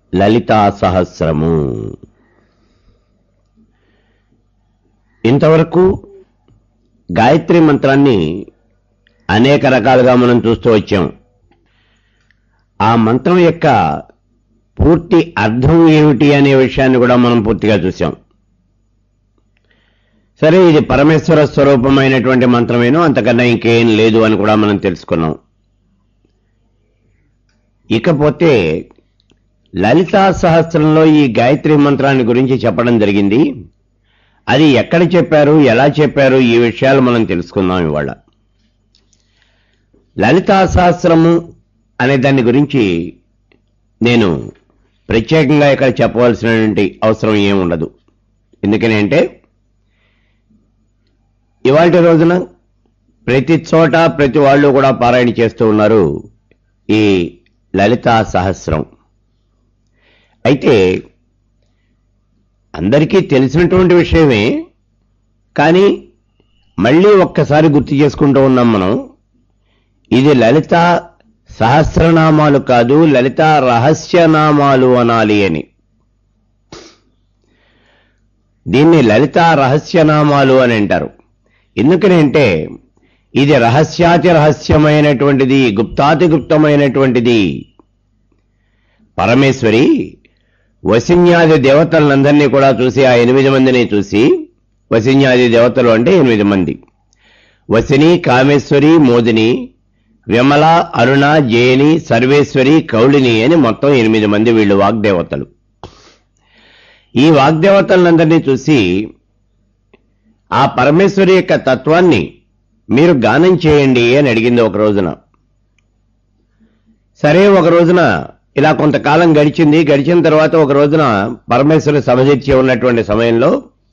లలితా సహస్రము ఇంతవరకు గాయత్రి మంత్రాన్ని అనేక రకాలుగా మనం చూస్తూ వచ్చాం ఆ మంత్రం యొక్క పూర్తి అర్థం ఏమిటి అనే విషయాన్ని కూడా మనం పూర్తిగా చూసాం సరే ఇది పరమేశ్వర స్వరూపమైనటువంటి మంత్రమేనో అంతకన్నా ఇంకేం లేదు అని కూడా మనం తెలుసుకున్నాం ఇకపోతే లలితా సహస్రంలో ఈ గాయత్రి మంత్రాన్ని గురించి చెప్పడం జరిగింది అది ఎక్కడ చెప్పారు ఎలా చెప్పారు ఈ విషయాలు మనం తెలుసుకుందాం ఇవాళ లలితా సహస్రము అనే దాని గురించి నేను ప్రత్యేకంగా ఇక్కడ చెప్పవలసినటువంటి అవసరం ఏముండదు ఎందుకని అంటే ఇవాళ రోజున ప్రతి చోట ప్రతి వాళ్ళు కూడా పారాయణ చేస్తూ ఉన్నారు ఈ లలితా సహస్రం అయితే అందరికీ తెలిసినటువంటి విషయమే కానీ మళ్ళీ ఒక్కసారి గుర్తు చేసుకుంటూ ఉన్నాం మనం ఇది లలిత సహస్రనామాలు కాదు లలిత రహస్యనామాలు అనాలి అని దీన్ని లలిత రహస్యనామాలు అని అంటారు ఎందుకని అంటే ఇది రహస్యాతి రహస్యమైనటువంటిది గుప్తాతి గుప్తమైనటువంటిది పరమేశ్వరి వసిన్యాది దేవతలందరినీ కూడా చూసి ఆ ఎనిమిది మందిని చూసి వసిన్యాది దేవతలు అంటే ఎనిమిది మంది వసిని కామేశ్వరి మోదిని విమల అరుణ జయని సర్వేశ్వరి కౌళిని అని మొత్తం ఎనిమిది మంది వీళ్ళు వాగ్దేవతలు ఈ వాగ్దేవతలందరినీ చూసి ఆ పరమేశ్వరి యొక్క తత్వాన్ని మీరు గానం చేయండి అని అడిగింది ఒక రోజున సరే ఒక రోజున ఇలా కొంతకాలం గడిచింది గడిచిన తర్వాత ఒక రోజున పరమేశ్వరి సభజిచ్చి ఉన్నటువంటి సమయంలో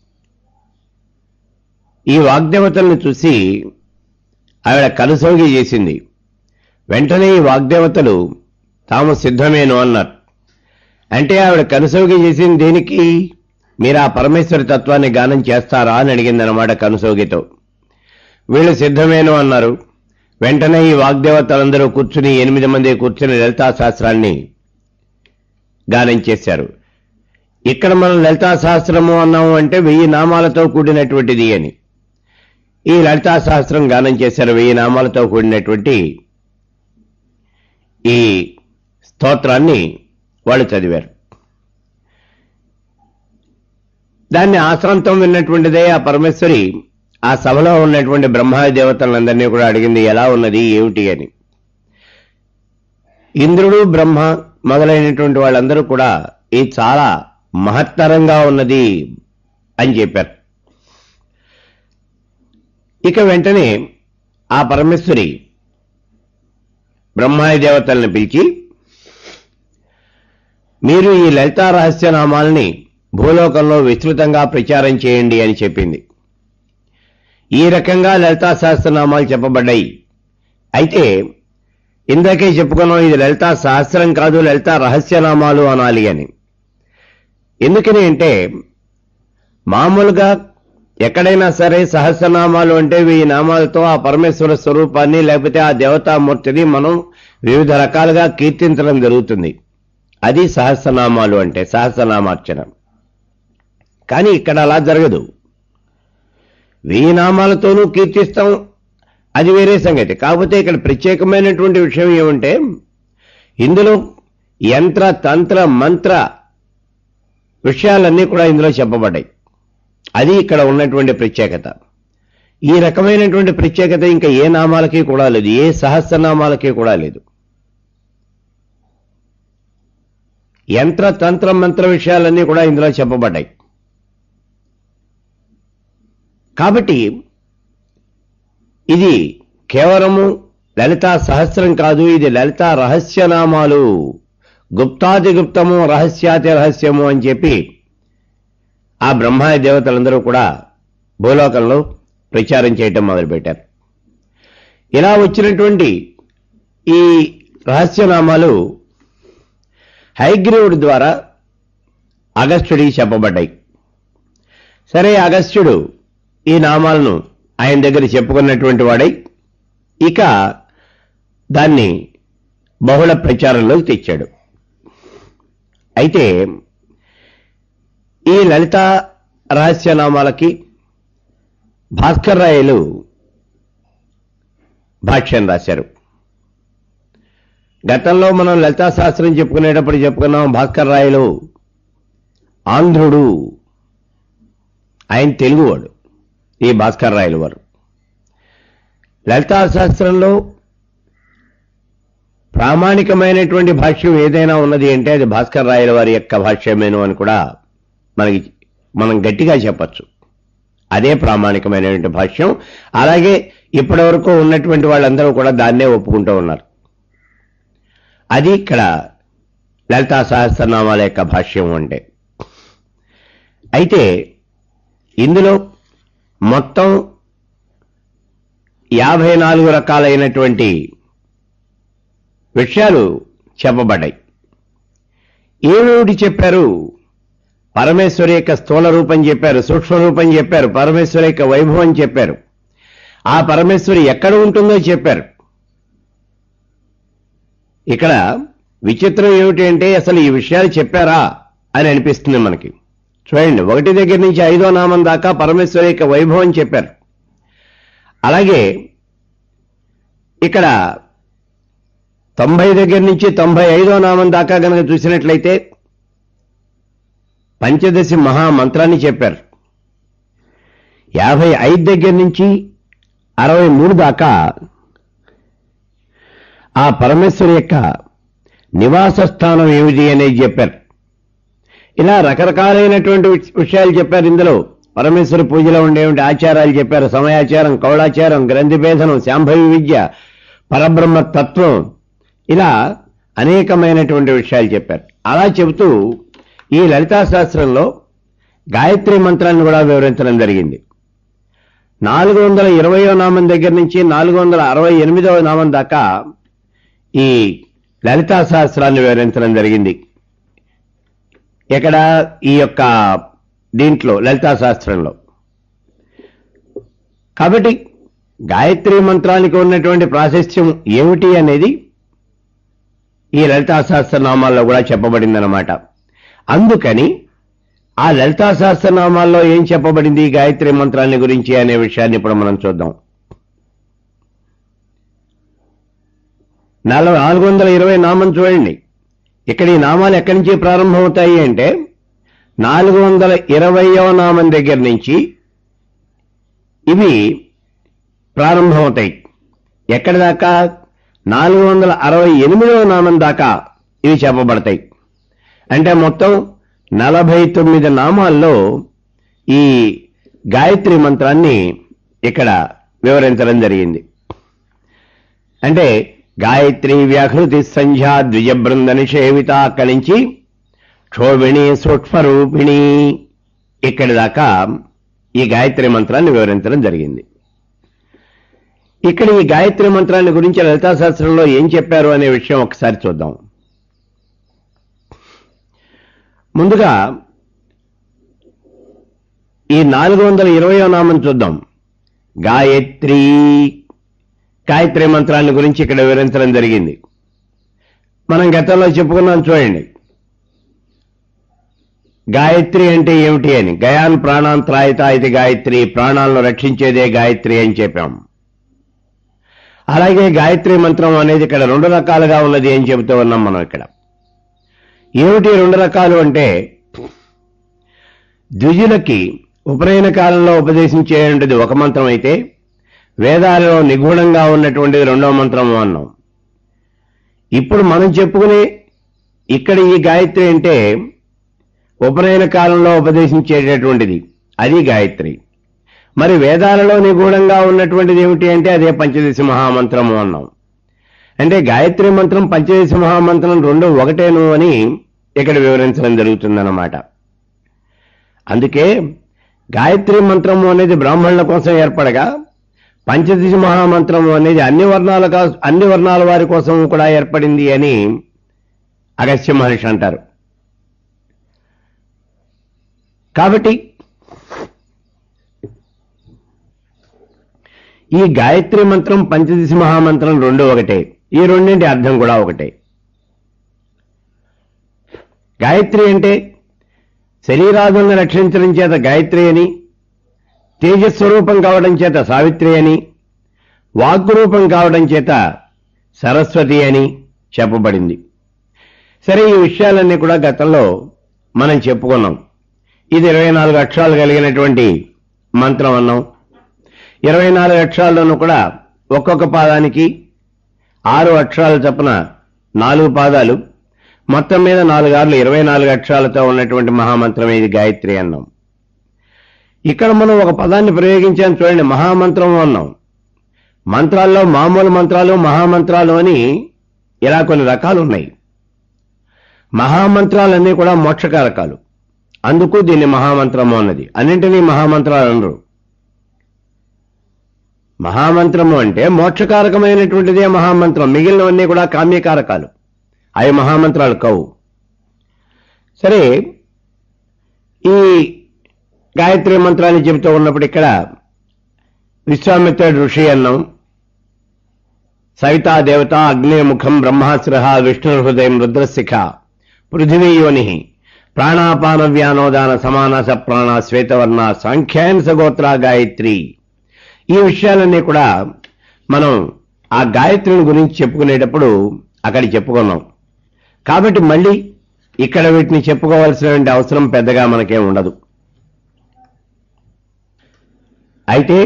ఈ వాగ్దేవతలను చూసి ఆవిడ కనుసోగి చేసింది వెంటనే ఈ వాగ్దేవతలు తాము సిద్ధమేను అన్నారు అంటే ఆవిడ కనుసోగి చేసింది దేనికి మీరు ఆ పరమేశ్వరి తత్వాన్ని గానం చేస్తారా అని అడిగిందనమాట కనుసోగితో వీళ్ళు సిద్ధమేను అన్నారు వెంటనే ఈ వాగ్దేవతలందరూ కూర్చుని ఎనిమిది మంది కూర్చుని లలితా శాస్త్రాన్ని గానం చేశారు ఇక్కడ మనం లలితా శాస్త్రము అన్నాము అంటే వెయ్యి నామాలతో కూడినటువంటిది అని ఈ లలితా శాస్త్రం గానం చేశారు వెయ్యి నామాలతో కూడినటువంటి ఈ స్తోత్రాన్ని వాళ్ళు చదివారు దాన్ని ఆశ్రాంతం విన్నటువంటిదే ఆ పరమేశ్వరి ఆ సభలో ఉన్నటువంటి బ్రహ్మాది దేవతలందరినీ కూడా అడిగింది ఎలా ఉన్నది ఏమిటి అని ఇంద్రుడు బ్రహ్మ మొదలైనటువంటి వాళ్ళందరూ కూడా ఇది చాలా మహత్తరంగా ఉన్నది అని చెప్పారు ఇక వెంటనే ఆ పరమేశ్వరి బ్రహ్మాది దేవతలను పిలిచి మీరు ఈ లలితా రహస్య నామాల్ని భూలోకంలో విస్తృతంగా ప్రచారం చేయండి అని చెప్పింది ఈ రకంగా లలితా సహస్రనామాలు చెప్పబడ్డాయి అయితే ఇందాకే చెప్పుకున్నాం ఇది లలితా సహస్రం కాదు లలితా రహస్యనామాలు అనాలి అని ఎందుకని అంటే మామూలుగా ఎక్కడైనా సరే సహస్రనామాలు అంటే వెయ్యి నామాలతో ఆ పరమేశ్వర స్వరూపాన్ని లేకపోతే ఆ దేవతామూర్తిని మనం వివిధ రకాలుగా కీర్తించడం జరుగుతుంది అది సహస్రనామాలు అంటే సహస్రనామార్చన కానీ ఇక్కడ అలా జరగదు వెయ్యి నామాలతోనూ కీర్తిస్తాం అది వేరే సంగతి కాకపోతే ఇక్కడ ప్రత్యేకమైనటువంటి విషయం ఏమంటే ఇందులో యంత్ర తంత్ర మంత్ర విషయాలన్నీ కూడా ఇందులో చెప్పబడ్డాయి అది ఇక్కడ ఉన్నటువంటి ప్రత్యేకత ఈ రకమైనటువంటి ప్రత్యేకత ఇంకా ఏ నామాలకి కూడా లేదు ఏ సహస్రనామాలకి కూడా లేదు యంత్ర తంత్ర మంత్ర విషయాలన్నీ కూడా ఇందులో చెప్పబడ్డాయి కాబట్టి ఇది కేవలము లలితా సహస్రం కాదు ఇది లలితా రహస్యనామాలు గుప్తాది గుప్తము రహస్యాతి రహస్యము అని చెప్పి ఆ బ్రహ్మాది దేవతలందరూ కూడా భూలోకంలో ప్రచారం చేయటం మొదలుపెట్టారు ఇలా వచ్చినటువంటి ఈ రహస్యనామాలు హైగ్రీవుడి ద్వారా అగస్త్యుడికి చెప్పబడ్డాయి సరే అగస్త్యుడు ఈ నామాలను ఆయన దగ్గర చెప్పుకున్నటువంటి వాడై ఇక దాన్ని బహుళ ప్రచారంలోకి తెచ్చాడు అయితే ఈ లలిత రహస్యనామాలకి భాస్కర్ రాయలు భాష్యం రాశారు గతంలో మనం లలితా శాస్త్రం చెప్పుకునేటప్పుడు చెప్పుకున్నాం భాస్కర్ రాయలు ఆంధ్రుడు ఆయన తెలుగువాడు ఈ భాస్కర్ రాయలు వారు లలితా శాస్త్రంలో ప్రామాణికమైనటువంటి భాష్యం ఏదైనా ఉన్నది అంటే అది భాస్కర్ రాయల వారి యొక్క భాష్యమేను అని కూడా మనకి మనం గట్టిగా చెప్పచ్చు అదే ప్రామాణికమైనటువంటి భాష్యం అలాగే ఇప్పటివరకు ఉన్నటువంటి వాళ్ళందరూ కూడా దాన్నే ఒప్పుకుంటూ ఉన్నారు అది ఇక్కడ లలితా సహస్రనామాల యొక్క భాష్యం అంటే అయితే ఇందులో మొత్తం యాభై నాలుగు రకాలైనటువంటి విషయాలు చెప్పబడ్డాయి ఏమిటి చెప్పారు పరమేశ్వరి యొక్క స్థూల రూపం చెప్పారు సూక్ష్మ రూపం చెప్పారు పరమేశ్వరి యొక్క వైభవం చెప్పారు ఆ పరమేశ్వరి ఎక్కడ ఉంటుందో చెప్పారు ఇక్కడ విచిత్రం ఏమిటి అంటే అసలు ఈ విషయాలు చెప్పారా అని అనిపిస్తుంది మనకి చూడండి ఒకటి దగ్గర నుంచి ఐదో నామం దాకా పరమేశ్వరి యొక్క వైభవం చెప్పారు అలాగే ఇక్కడ తొంభై దగ్గర నుంచి తొంభై ఐదో నామం దాకా గనక చూసినట్లయితే పంచదశి మహామంత్రాన్ని చెప్పారు యాభై ఐదు దగ్గర నుంచి అరవై మూడు దాకా ఆ పరమేశ్వరి యొక్క నివాస స్థానం ఏమిటి అనేది చెప్పారు ఇలా రకరకాలైనటువంటి విషయాలు చెప్పారు ఇందులో పరమేశ్వర పూజలో ఉండేటువంటి ఆచారాలు చెప్పారు సమయాచారం కౌడాచారం గ్రంథిభేదనం శాంభవి విద్య పరబ్రహ్మ తత్వం ఇలా అనేకమైనటువంటి విషయాలు చెప్పారు అలా చెబుతూ ఈ లలితా శాస్త్రంలో గాయత్రి మంత్రాన్ని కూడా వివరించడం జరిగింది నాలుగు వందల ఇరవయో నామం దగ్గర నుంచి నాలుగు వందల అరవై ఎనిమిదవ నామం దాకా ఈ లలితా శాస్త్రాన్ని వివరించడం జరిగింది ఇక్కడ ఈ యొక్క దీంట్లో లలితా శాస్త్రంలో కాబట్టి గాయత్రి మంత్రానికి ఉన్నటువంటి ప్రాశస్త్యం ఏమిటి అనేది ఈ లలితా సహస్రనామాల్లో కూడా చెప్పబడిందనమాట అందుకని ఆ లలితా సహస్రనామాల్లో ఏం చెప్పబడింది ఈ గాయత్రి మంత్రాన్ని గురించి అనే విషయాన్ని ఇప్పుడు మనం చూద్దాం నలభై నాలుగు వందల ఇరవై నామం చూడండి ఇక్కడ ఈ నామాలు ఎక్కడి నుంచి ప్రారంభమవుతాయి అంటే నాలుగు వందల ఇరవయవ నామం దగ్గర నుంచి ఇవి ప్రారంభమవుతాయి ఎక్కడి దాకా నాలుగు వందల అరవై ఎనిమిదవ నామం దాకా ఇవి చెప్పబడతాయి అంటే మొత్తం నలభై తొమ్మిది నామాల్లో ఈ గాయత్రి మంత్రాన్ని ఇక్కడ వివరించడం జరిగింది అంటే గాయత్రి వ్యాహృతి సంధ్యా ద్విజ బృంద నిషేవిత అక్కడి నుంచి క్షోభిణి సూక్ష్మరూపిణి ఇక్కడి దాకా ఈ గాయత్రి మంత్రాన్ని వివరించడం జరిగింది ఇక్కడ ఈ గాయత్రి మంత్రాన్ని గురించి లలితా శాస్త్రంలో ఏం చెప్పారు అనే విషయం ఒకసారి చూద్దాం ముందుగా ఈ నాలుగు వందల ఇరవయో నామం చూద్దాం గాయత్రి గాయత్రి మంత్రాన్ని గురించి ఇక్కడ వివరించడం జరిగింది మనం గతంలో చెప్పుకున్నాం చూడండి గాయత్రి అంటే ఏమిటి అని గయాన్ ప్రాణాంతరాయత ఇది గాయత్రి ప్రాణాలను రక్షించేదే గాయత్రి అని చెప్పాం అలాగే గాయత్రి మంత్రం అనేది ఇక్కడ రెండు రకాలుగా ఉన్నది అని చెబుతూ ఉన్నాం మనం ఇక్కడ ఏమిటి రెండు రకాలు అంటే ద్విజులకి ఉపనయన కాలంలో ఉపదేశించేటువంటిది ఒక మంత్రం అయితే వేదాలలో నిగూఢంగా ఉన్నటువంటిది రెండవ మంత్రము అన్నాం ఇప్పుడు మనం చెప్పుకునే ఇక్కడ ఈ గాయత్రి అంటే ఉపనయన కాలంలో ఉపదేశించేటటువంటిది అది గాయత్రి మరి వేదాలలో నిగూఢంగా ఉన్నటువంటిది ఏమిటి అంటే అదే పంచదశ మహామంత్రము అన్నాం అంటే గాయత్రి మంత్రం పంచదశ మహామంత్రం రెండు ఒకటేను అని ఇక్కడ వివరించడం జరుగుతుందన్నమాట అందుకే గాయత్రి మంత్రము అనేది బ్రాహ్మణుల కోసం ఏర్పడగా పంచదశ మహామంత్రము అనేది అన్ని వర్ణాల కా- అన్ని వర్ణాల వారి కోసం కూడా ఏర్పడింది అని అగస్త్య మహర్షి అంటారు కాబట్టి ఈ గాయత్రి మంత్రం పంచదశ మహామంత్రం రెండు ఒకటే ఈ రెండింటి అర్థం కూడా ఒకటే గాయత్రి అంటే శరీరాదులను రక్షించడం చేత గాయత్రి అని తేజస్వరూపం కావడం చేత సావిత్రి అని వాగ్రూపం కావడం చేత సరస్వతి అని చెప్పబడింది సరే ఈ విషయాలన్నీ కూడా గతంలో మనం చెప్పుకున్నాం ఇది ఇరవై నాలుగు అక్షరాలు కలిగినటువంటి మంత్రం అన్నాం ఇరవై నాలుగు అక్షరాల్లోనూ కూడా ఒక్కొక్క పాదానికి ఆరు అక్షరాల చొప్పున నాలుగు పాదాలు మొత్తం మీద నాలుగు ఆరులు ఇరవై నాలుగు అక్షరాలతో ఉన్నటువంటి మహామంత్రం ఇది గాయత్రి అన్నాం ఇక్కడ మనం ఒక పదాన్ని ప్రయోగించాం చూడండి మహామంత్రం అన్నాం మంత్రాల్లో మామూలు మంత్రాలు మహామంత్రాలు అని ఇలా కొన్ని రకాలు ఉన్నాయి మహామంత్రాలన్నీ కూడా మోక్షకారకాలు అందుకు దీన్ని మహామంత్రము అన్నది అన్నింటినీ మహామంత్రాలు అనరు మహామంత్రము అంటే మోక్షకారకమైనటువంటిదే మహామంత్రం మిగిలినవన్నీ కూడా కామ్యకారకాలు అవి మహామంత్రాలు కావు సరే ఈ గాయత్రి మంత్రాన్ని చెబుతూ ఉన్నప్పుడు ఇక్కడ విశ్వామిత్రుడు ఋషి అన్నాం సవితా దేవత అగ్నిముఖం బ్రహ్మాశ్ర విష్ణు హృదయం రుద్రశిఖ పృథివీయోని ప్రాణాపాన వ్యానోదాన సమానస ప్రాణ శ్వేతవర్ణ సాంఖ్యాయన సగోత్ర గాయత్రి ఈ విషయాలన్నీ కూడా మనం ఆ గాయత్రిని గురించి చెప్పుకునేటప్పుడు అక్కడ చెప్పుకున్నాం కాబట్టి మళ్ళీ ఇక్కడ వీటిని చెప్పుకోవాల్సినటువంటి అవసరం పెద్దగా మనకేం ఉండదు అయితే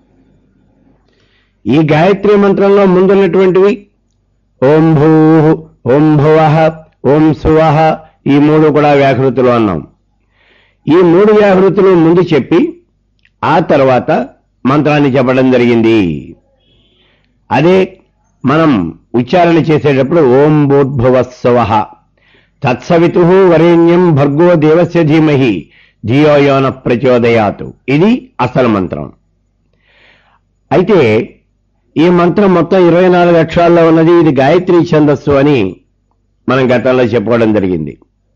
ఈ గాయత్రి మంత్రంలో ముందున్నటువంటివి ఓం భూ ఓం భువ ఓం సువ ఈ మూడు కూడా వ్యాహృతులు అన్నాం ఈ మూడు వ్యాహృతులు ముందు చెప్పి ఆ తర్వాత మంత్రాన్ని చెప్పడం జరిగింది అదే మనం ఉచ్చారణ చేసేటప్పుడు ఓం భూర్భువస్సవ తత్సవితు వరేణ్యం భర్గో దేవస్య ధీమహి ధియోయోన ప్రచోదయాతు ఇది అసలు మంత్రం అయితే ఈ మంత్రం మొత్తం ఇరవై నాలుగు అక్షరాల్లో ఉన్నది ఇది గాయత్రి ఛందస్సు అని మనం గతంలో చెప్పుకోవడం జరిగింది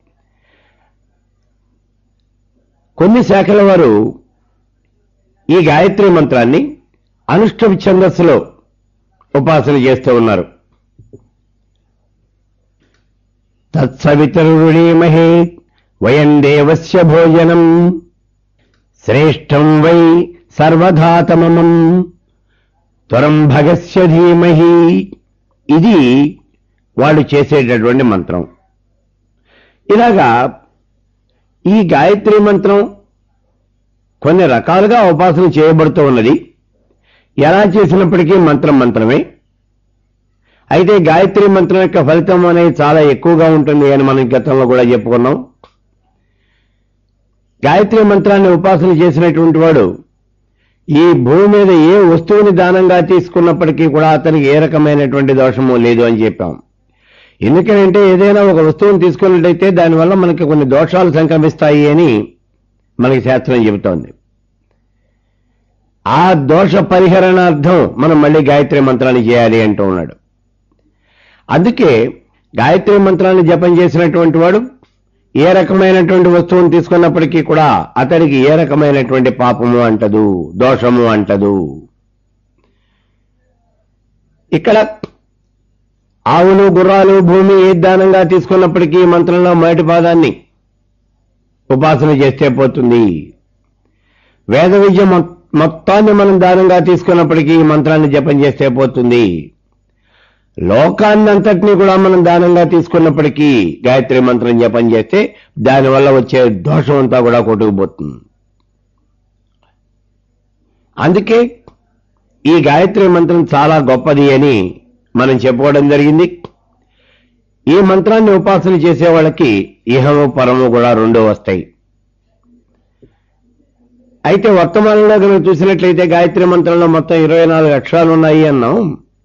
కొన్ని శాఖల వారు ఈ గాయత్రి మంత్రాన్ని అనుష్ఠవ ఛందస్సులో ఉపాసన చేస్తూ ఉన్నారు తత్సవితరుణీమహే వయం దేవస్య భోజనం శ్రేష్టం వై సర్వధాతమమం త్వరం భగస్య ధీమహి ఇది వాళ్ళు చేసేటటువంటి మంత్రం ఇలాగా ఈ గాయత్రి మంత్రం కొన్ని రకాలుగా ఉపాసన చేయబడుతూ ఉన్నది ఎలా చేసినప్పటికీ మంత్రం మంత్రమే అయితే గాయత్రి మంత్రం యొక్క ఫలితం అనేది చాలా ఎక్కువగా ఉంటుంది అని మనం గతంలో కూడా చెప్పుకున్నాం గాయత్రి మంత్రాన్ని ఉపాసన చేసినటువంటి వాడు ఈ భూమి మీద ఏ వస్తువుని దానంగా తీసుకున్నప్పటికీ కూడా అతనికి ఏ రకమైనటువంటి దోషము లేదు అని చెప్పాం ఎందుకంటే ఏదైనా ఒక వస్తువుని తీసుకున్నట్టయితే దానివల్ల మనకి కొన్ని దోషాలు సంక్రమిస్తాయి అని మనకి శాస్త్రం చెబుతోంది ఆ దోష పరిహరణార్థం మనం మళ్ళీ గాయత్రి మంత్రాన్ని చేయాలి అంటూ ఉన్నాడు అందుకే గాయత్రి మంత్రాన్ని జపం చేసినటువంటి వాడు ఏ రకమైనటువంటి వస్తువును తీసుకున్నప్పటికీ కూడా అతడికి ఏ రకమైనటువంటి పాపము అంటదు దోషము అంటదు ఇక్కడ ఆవులు గుర్రాలు భూమి ఏ దానంగా తీసుకున్నప్పటికీ ఈ మంత్రంలో మొదటి పాదాన్ని ఉపాసన చేస్తే పోతుంది వేద విద్య మొ- మొత్తాన్ని మనం దానంగా తీసుకున్నప్పటికీ ఈ మంత్రాన్ని జపం చేస్తే పోతుంది లోకాన్నంతటినీ కూడా మనం దానంగా తీసుకున్నప్పటికీ గాయత్రి మంత్రం జపం చేస్తే దానివల్ల వచ్చే దోషం అంతా కూడా కొట్టుకుపోతుంది అందుకే ఈ గాయత్రి మంత్రం చాలా గొప్పది అని మనం చెప్పుకోవడం జరిగింది ఈ మంత్రాన్ని ఉపాసన చేసే వాళ్ళకి ఇహము పరము కూడా రెండూ వస్తాయి అయితే వర్తమానంలో కనుక చూసినట్లయితే గాయత్రి మంత్రంలో మొత్తం ఇరవై నాలుగు అక్షరాలు ఉన్నాయి అన్నాం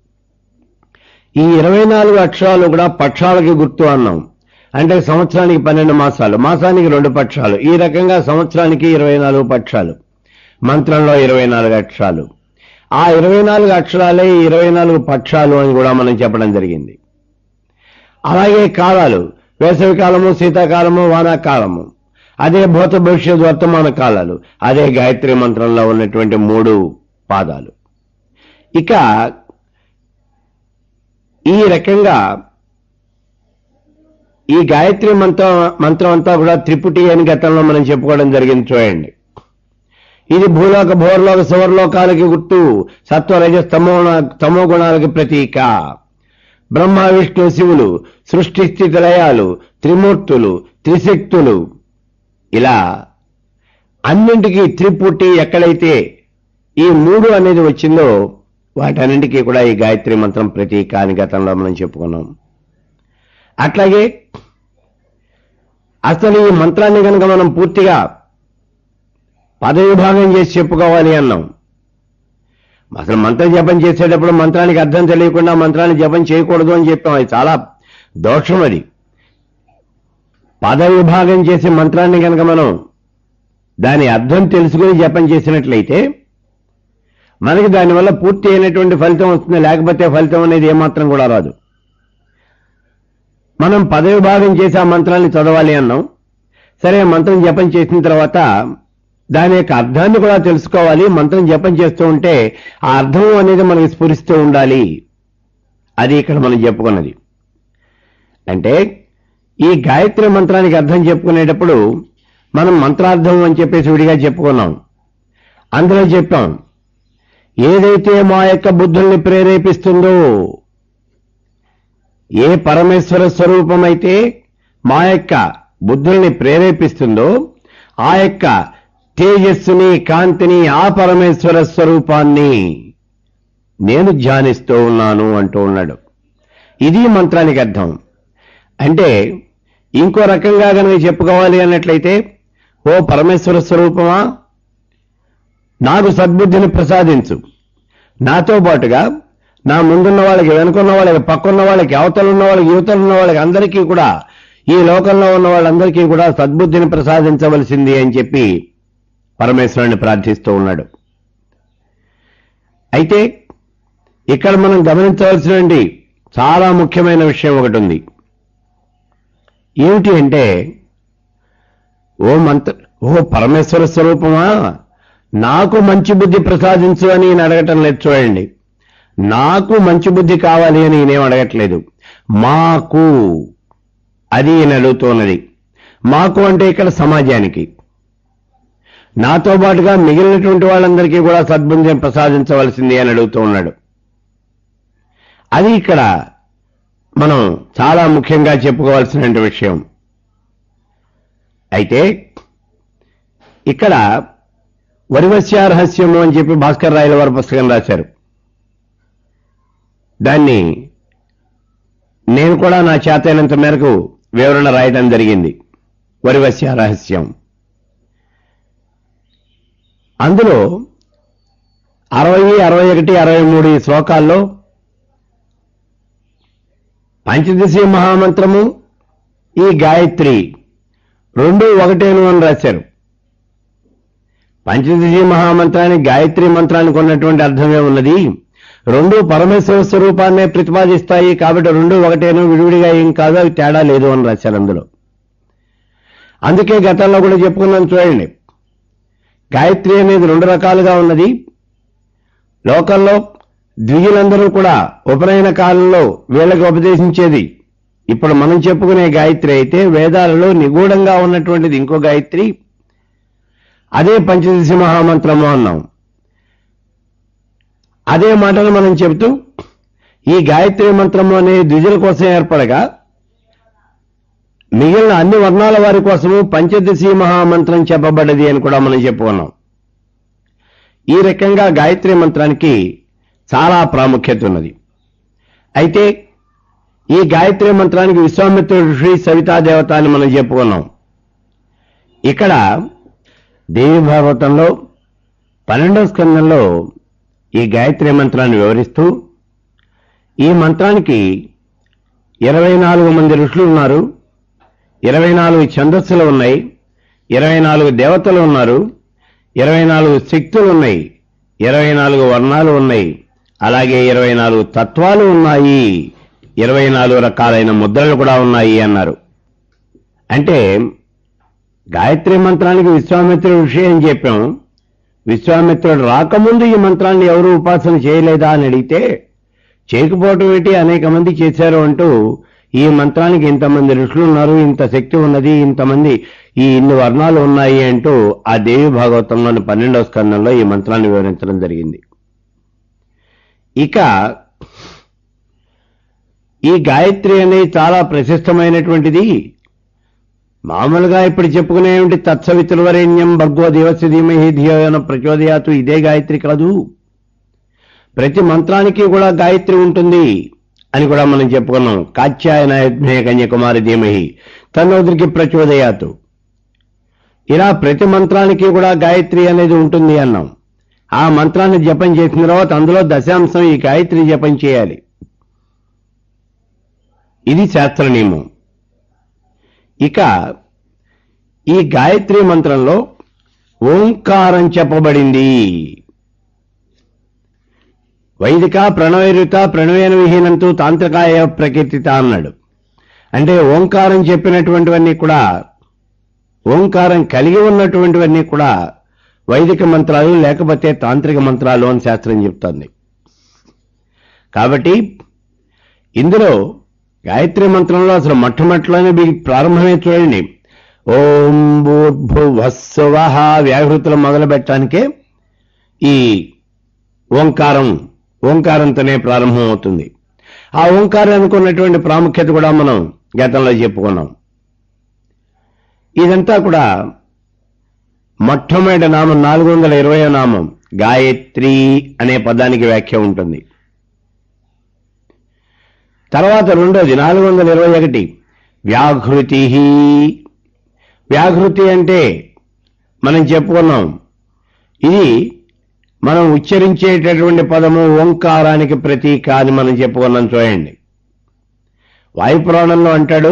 ఈ ఇరవై నాలుగు అక్షరాలు కూడా పక్షాలకి గుర్తు అన్నాం అంటే సంవత్సరానికి పన్నెండు మాసాలు మాసానికి రెండు పక్షాలు ఈ రకంగా సంవత్సరానికి ఇరవై నాలుగు పక్షాలు మంత్రంలో ఇరవై నాలుగు అక్షరాలు ఆ ఇరవై నాలుగు అక్షరాలే ఇరవై నాలుగు పక్షాలు అని కూడా మనం చెప్పడం జరిగింది అలాగే కాలాలు వేసవి కాలము శీతాకాలము వానాకాలము అదే భూత భవిష్యత్ వర్తమాన కాలాలు అదే గాయత్రి మంత్రంలో ఉన్నటువంటి మూడు పాదాలు ఇక ఈ రకంగా ఈ గాయత్రి మంత్రం మంత్రం అంతా కూడా త్రిపుటి అని గతంలో మనం చెప్పుకోవడం జరిగింది చూడండి ఇది భూలోక భోర్లోక సువర్లోకాలకి గుర్తు సత్వరజ తమో తమో గుణాలకి ప్రతీక బ్రహ్మ విష్ణు శివులు సృష్టి స్థితి లయాలు త్రిమూర్తులు త్రిశక్తులు ఇలా అన్నింటికీ త్రిపుటి ఎక్కడైతే ఈ మూడు అనేది వచ్చిందో వాటన్నింటికీ కూడా ఈ గాయత్రి మంత్రం ప్రతీక అని గతంలో మనం చెప్పుకున్నాం అట్లాగే అసలు ఈ మంత్రాన్ని కనుక మనం పూర్తిగా పదవిభాగం చేసి చెప్పుకోవాలి అన్నాం అసలు మంత్ర జపం చేసేటప్పుడు మంత్రానికి అర్థం తెలియకుండా మంత్రాన్ని జపం చేయకూడదు అని చెప్పాం అది చాలా దోషం అది పదవిభాగం చేసే మంత్రాన్ని కనుక మనం దాని అర్థం తెలుసుకుని జపం చేసినట్లయితే మనకి దానివల్ల పూర్తి అయినటువంటి ఫలితం వస్తుంది లేకపోతే ఫలితం అనేది ఏమాత్రం కూడా రాదు మనం పదవి భాగం చేసి ఆ మంత్రాన్ని చదవాలి అన్నాం సరే మంత్రం జపం చేసిన తర్వాత దాని యొక్క అర్థాన్ని కూడా తెలుసుకోవాలి మంత్రం జపం చేస్తూ ఉంటే ఆ అర్థం అనేది మనకి స్ఫురిస్తూ ఉండాలి అది ఇక్కడ మనం చెప్పుకున్నది అంటే ఈ గాయత్రి మంత్రానికి అర్థం చెప్పుకునేటప్పుడు మనం మంత్రార్థం అని చెప్పేసి విడిగా చెప్పుకున్నాం అందులో చెప్పాం ఏదైతే మా యొక్క బుద్ధుల్ని ప్రేరేపిస్తుందో ఏ పరమేశ్వర స్వరూపమైతే మా యొక్క బుద్ధుల్ని ప్రేరేపిస్తుందో ఆ యొక్క తేజస్సుని కాంతిని ఆ పరమేశ్వర స్వరూపాన్ని నేను ధ్యానిస్తూ ఉన్నాను అంటూ ఉన్నాడు ఇది మంత్రానికి అర్థం అంటే ఇంకో రకంగా కనుక చెప్పుకోవాలి అన్నట్లయితే ఓ పరమేశ్వర స్వరూపమా నాకు సద్బుద్ధిని ప్రసాదించు నాతో పాటుగా నా ముందున్న వాళ్ళకి వెనుకున్న వాళ్ళకి పక్కన్న వాళ్ళకి అవతల ఉన్న వాళ్ళకి యువతలు ఉన్న వాళ్ళకి అందరికీ కూడా ఈ లోకంలో ఉన్న వాళ్ళందరికీ కూడా సద్బుద్ధిని ప్రసాదించవలసింది అని చెప్పి పరమేశ్వరుని ప్రార్థిస్తూ ఉన్నాడు అయితే ఇక్కడ మనం గమనించవలసినటువంటి చాలా ముఖ్యమైన విషయం ఒకటి ఉంది ఏమిటి అంటే ఓ మంత్ర ఓ పరమేశ్వర స్వరూపమా నాకు మంచి బుద్ధి ప్రసాదించు అని ఈయన అడగటం లేదు చూడండి నాకు మంచి బుద్ధి కావాలి అని ఈయనేం అడగట్లేదు మాకు అది ఈయన అడుగుతున్నది మాకు అంటే ఇక్కడ సమాజానికి నాతో పాటుగా మిగిలినటువంటి వాళ్ళందరికీ కూడా సద్బుద్ధిని ప్రసాదించవలసింది అని అడుగుతూ ఉన్నాడు అది ఇక్కడ మనం చాలా ముఖ్యంగా చెప్పుకోవాల్సిన విషయం అయితే ఇక్కడ వరివస్య రహస్యము అని చెప్పి భాస్కర్ రాయల వారి పుస్తకం రాశారు దాన్ని నేను కూడా నా చేతైనంత మేరకు వివరణ రాయడం జరిగింది వరివస్య రహస్యం అందులో అరవై అరవై ఒకటి అరవై మూడు ఈ శ్లోకాల్లో పంచదశి మహామంత్రము ఈ గాయత్రి రెండు ఒకటేను అని రాశారు పంచదశి మహామంత్రానికి గాయత్రి మంత్రానికి ఉన్నటువంటి అర్థమే ఉన్నది రెండు పరమేశ్వర స్వరూపాన్నే ప్రతిపాదిస్తాయి కాబట్టి రెండు ఒకటేను విడివిడిగా ఏం కాదు అవి తేడా లేదు అని రాశారు అందులో అందుకే గతంలో కూడా చెప్పుకున్నాం చూడండి గాయత్రి అనేది రెండు రకాలుగా ఉన్నది లోకంలో ద్విజులందరూ కూడా ఉపనయన కాలంలో వీళ్ళకి ఉపదేశించేది ఇప్పుడు మనం చెప్పుకునే గాయత్రి అయితే వేదాలలో నిగూఢంగా ఉన్నటువంటిది ఇంకో గాయత్రి అదే పంచదశి మహామంత్రము అన్నాం అదే మాటను మనం చెబుతూ ఈ గాయత్రి మంత్రము అనే ద్విజుల కోసం ఏర్పడగా మిగిలిన అన్ని వర్ణాల వారి కోసము పంచదశి మహామంత్రం చెప్పబడ్డది అని కూడా మనం చెప్పుకున్నాం ఈ రకంగా గాయత్రి మంత్రానికి చాలా ప్రాముఖ్యత ఉన్నది అయితే ఈ గాయత్రి మంత్రానికి విశ్వామిత్ర ఋషి సవితా దేవత అని మనం చెప్పుకున్నాం ఇక్కడ దేవి భాగవతంలో పన్నెండవ స్కందంలో ఈ గాయత్రి మంత్రాన్ని వివరిస్తూ ఈ మంత్రానికి ఇరవై నాలుగు మంది ఋషులు ఉన్నారు ఇరవై నాలుగు ఛందస్సులు ఉన్నాయి ఇరవై నాలుగు దేవతలు ఉన్నారు ఇరవై నాలుగు శక్తులు ఉన్నాయి ఇరవై నాలుగు వర్ణాలు ఉన్నాయి అలాగే ఇరవై నాలుగు తత్వాలు ఉన్నాయి ఇరవై నాలుగు రకాలైన ముద్రలు కూడా ఉన్నాయి అన్నారు అంటే గాయత్రి మంత్రానికి విశ్వామిత్రుడు విషయం చెప్పాం విశ్వామిత్రుడు రాకముందు ఈ మంత్రాన్ని ఎవరు ఉపాసన చేయలేదా అని అడిగితే చేయకపోవటం ఏంటి అనేక మంది చేశారు అంటూ ఈ మంత్రానికి ఇంతమంది ఋషులు ఉన్నారు ఇంత శక్తి ఉన్నది ఇంతమంది ఈ ఇన్ని వర్ణాలు ఉన్నాయి అంటూ ఆ దేవి భాగవతంలోని పన్నెండవ స్కందంలో ఈ మంత్రాన్ని వివరించడం జరిగింది ఇక ఈ గాయత్రి అనేది చాలా ప్రశస్తమైనటువంటిది మామూలుగా ఇప్పుడు చెప్పుకునేటువంటి తత్సవితులవరేణ్యం భగవో దేవస్య ధీమహి ధియోన ప్రచోదయాతు ఇదే గాయత్రి కాదు ప్రతి మంత్రానికి కూడా గాయత్రి ఉంటుంది అని కూడా మనం చెప్పుకున్నాం కాత్యాయన యజ్ఞే కన్యకుమారి ధీమహి తన్నోదరికి ప్రచోదయాతు ఇలా ప్రతి మంత్రానికి కూడా గాయత్రి అనేది ఉంటుంది అన్నాం ఆ మంత్రాన్ని జపం చేసిన తర్వాత అందులో దశాంశం ఈ గాయత్రి జపం చేయాలి ఇది శాస్త్ర నియమం ఇక ఈ గాయత్రి మంత్రంలో ఓంకారం చెప్పబడింది వైదిక ప్రణవైరుత ప్రణవేన విహీనంతు తాంత్రికాయ ప్రకీర్తిత అన్నాడు అంటే ఓంకారం చెప్పినటువంటివన్నీ కూడా ఓంకారం కలిగి ఉన్నటువంటివన్నీ కూడా వైదిక మంత్రాలు లేకపోతే తాంత్రిక మంత్రాలు అని శాస్త్రం చెప్తోంది కాబట్టి ఇందులో గాయత్రి మంత్రంలో అసలు మొట్టమొదటిలోనే మీకు ప్రారంభమే చూడండి ఓం భూర్భువస్సువ వ్యాహృతులు మొదలు పెట్టడానికే ఈ ఓంకారం ఓంకారంతోనే ప్రారంభం అవుతుంది ఆ ఓంకారానికి ఉన్నటువంటి ప్రాముఖ్యత కూడా మనం గతంలో చెప్పుకున్నాం ఇదంతా కూడా మొట్టమొదటి నామం నాలుగు వందల ఇరవై నామం గాయత్రి అనే పదానికి వ్యాఖ్య ఉంటుంది తర్వాత రెండోది నాలుగు వందల ఇరవై ఒకటి వ్యాఘృతి వ్యాఘృతి అంటే మనం చెప్పుకున్నాం ఇది మనం ఉచ్చరించేటటువంటి పదము ఓంకారానికి ప్రతీక అని మనం చెప్పుకున్నాం చూడండి వాయుపురాణంలో అంటాడు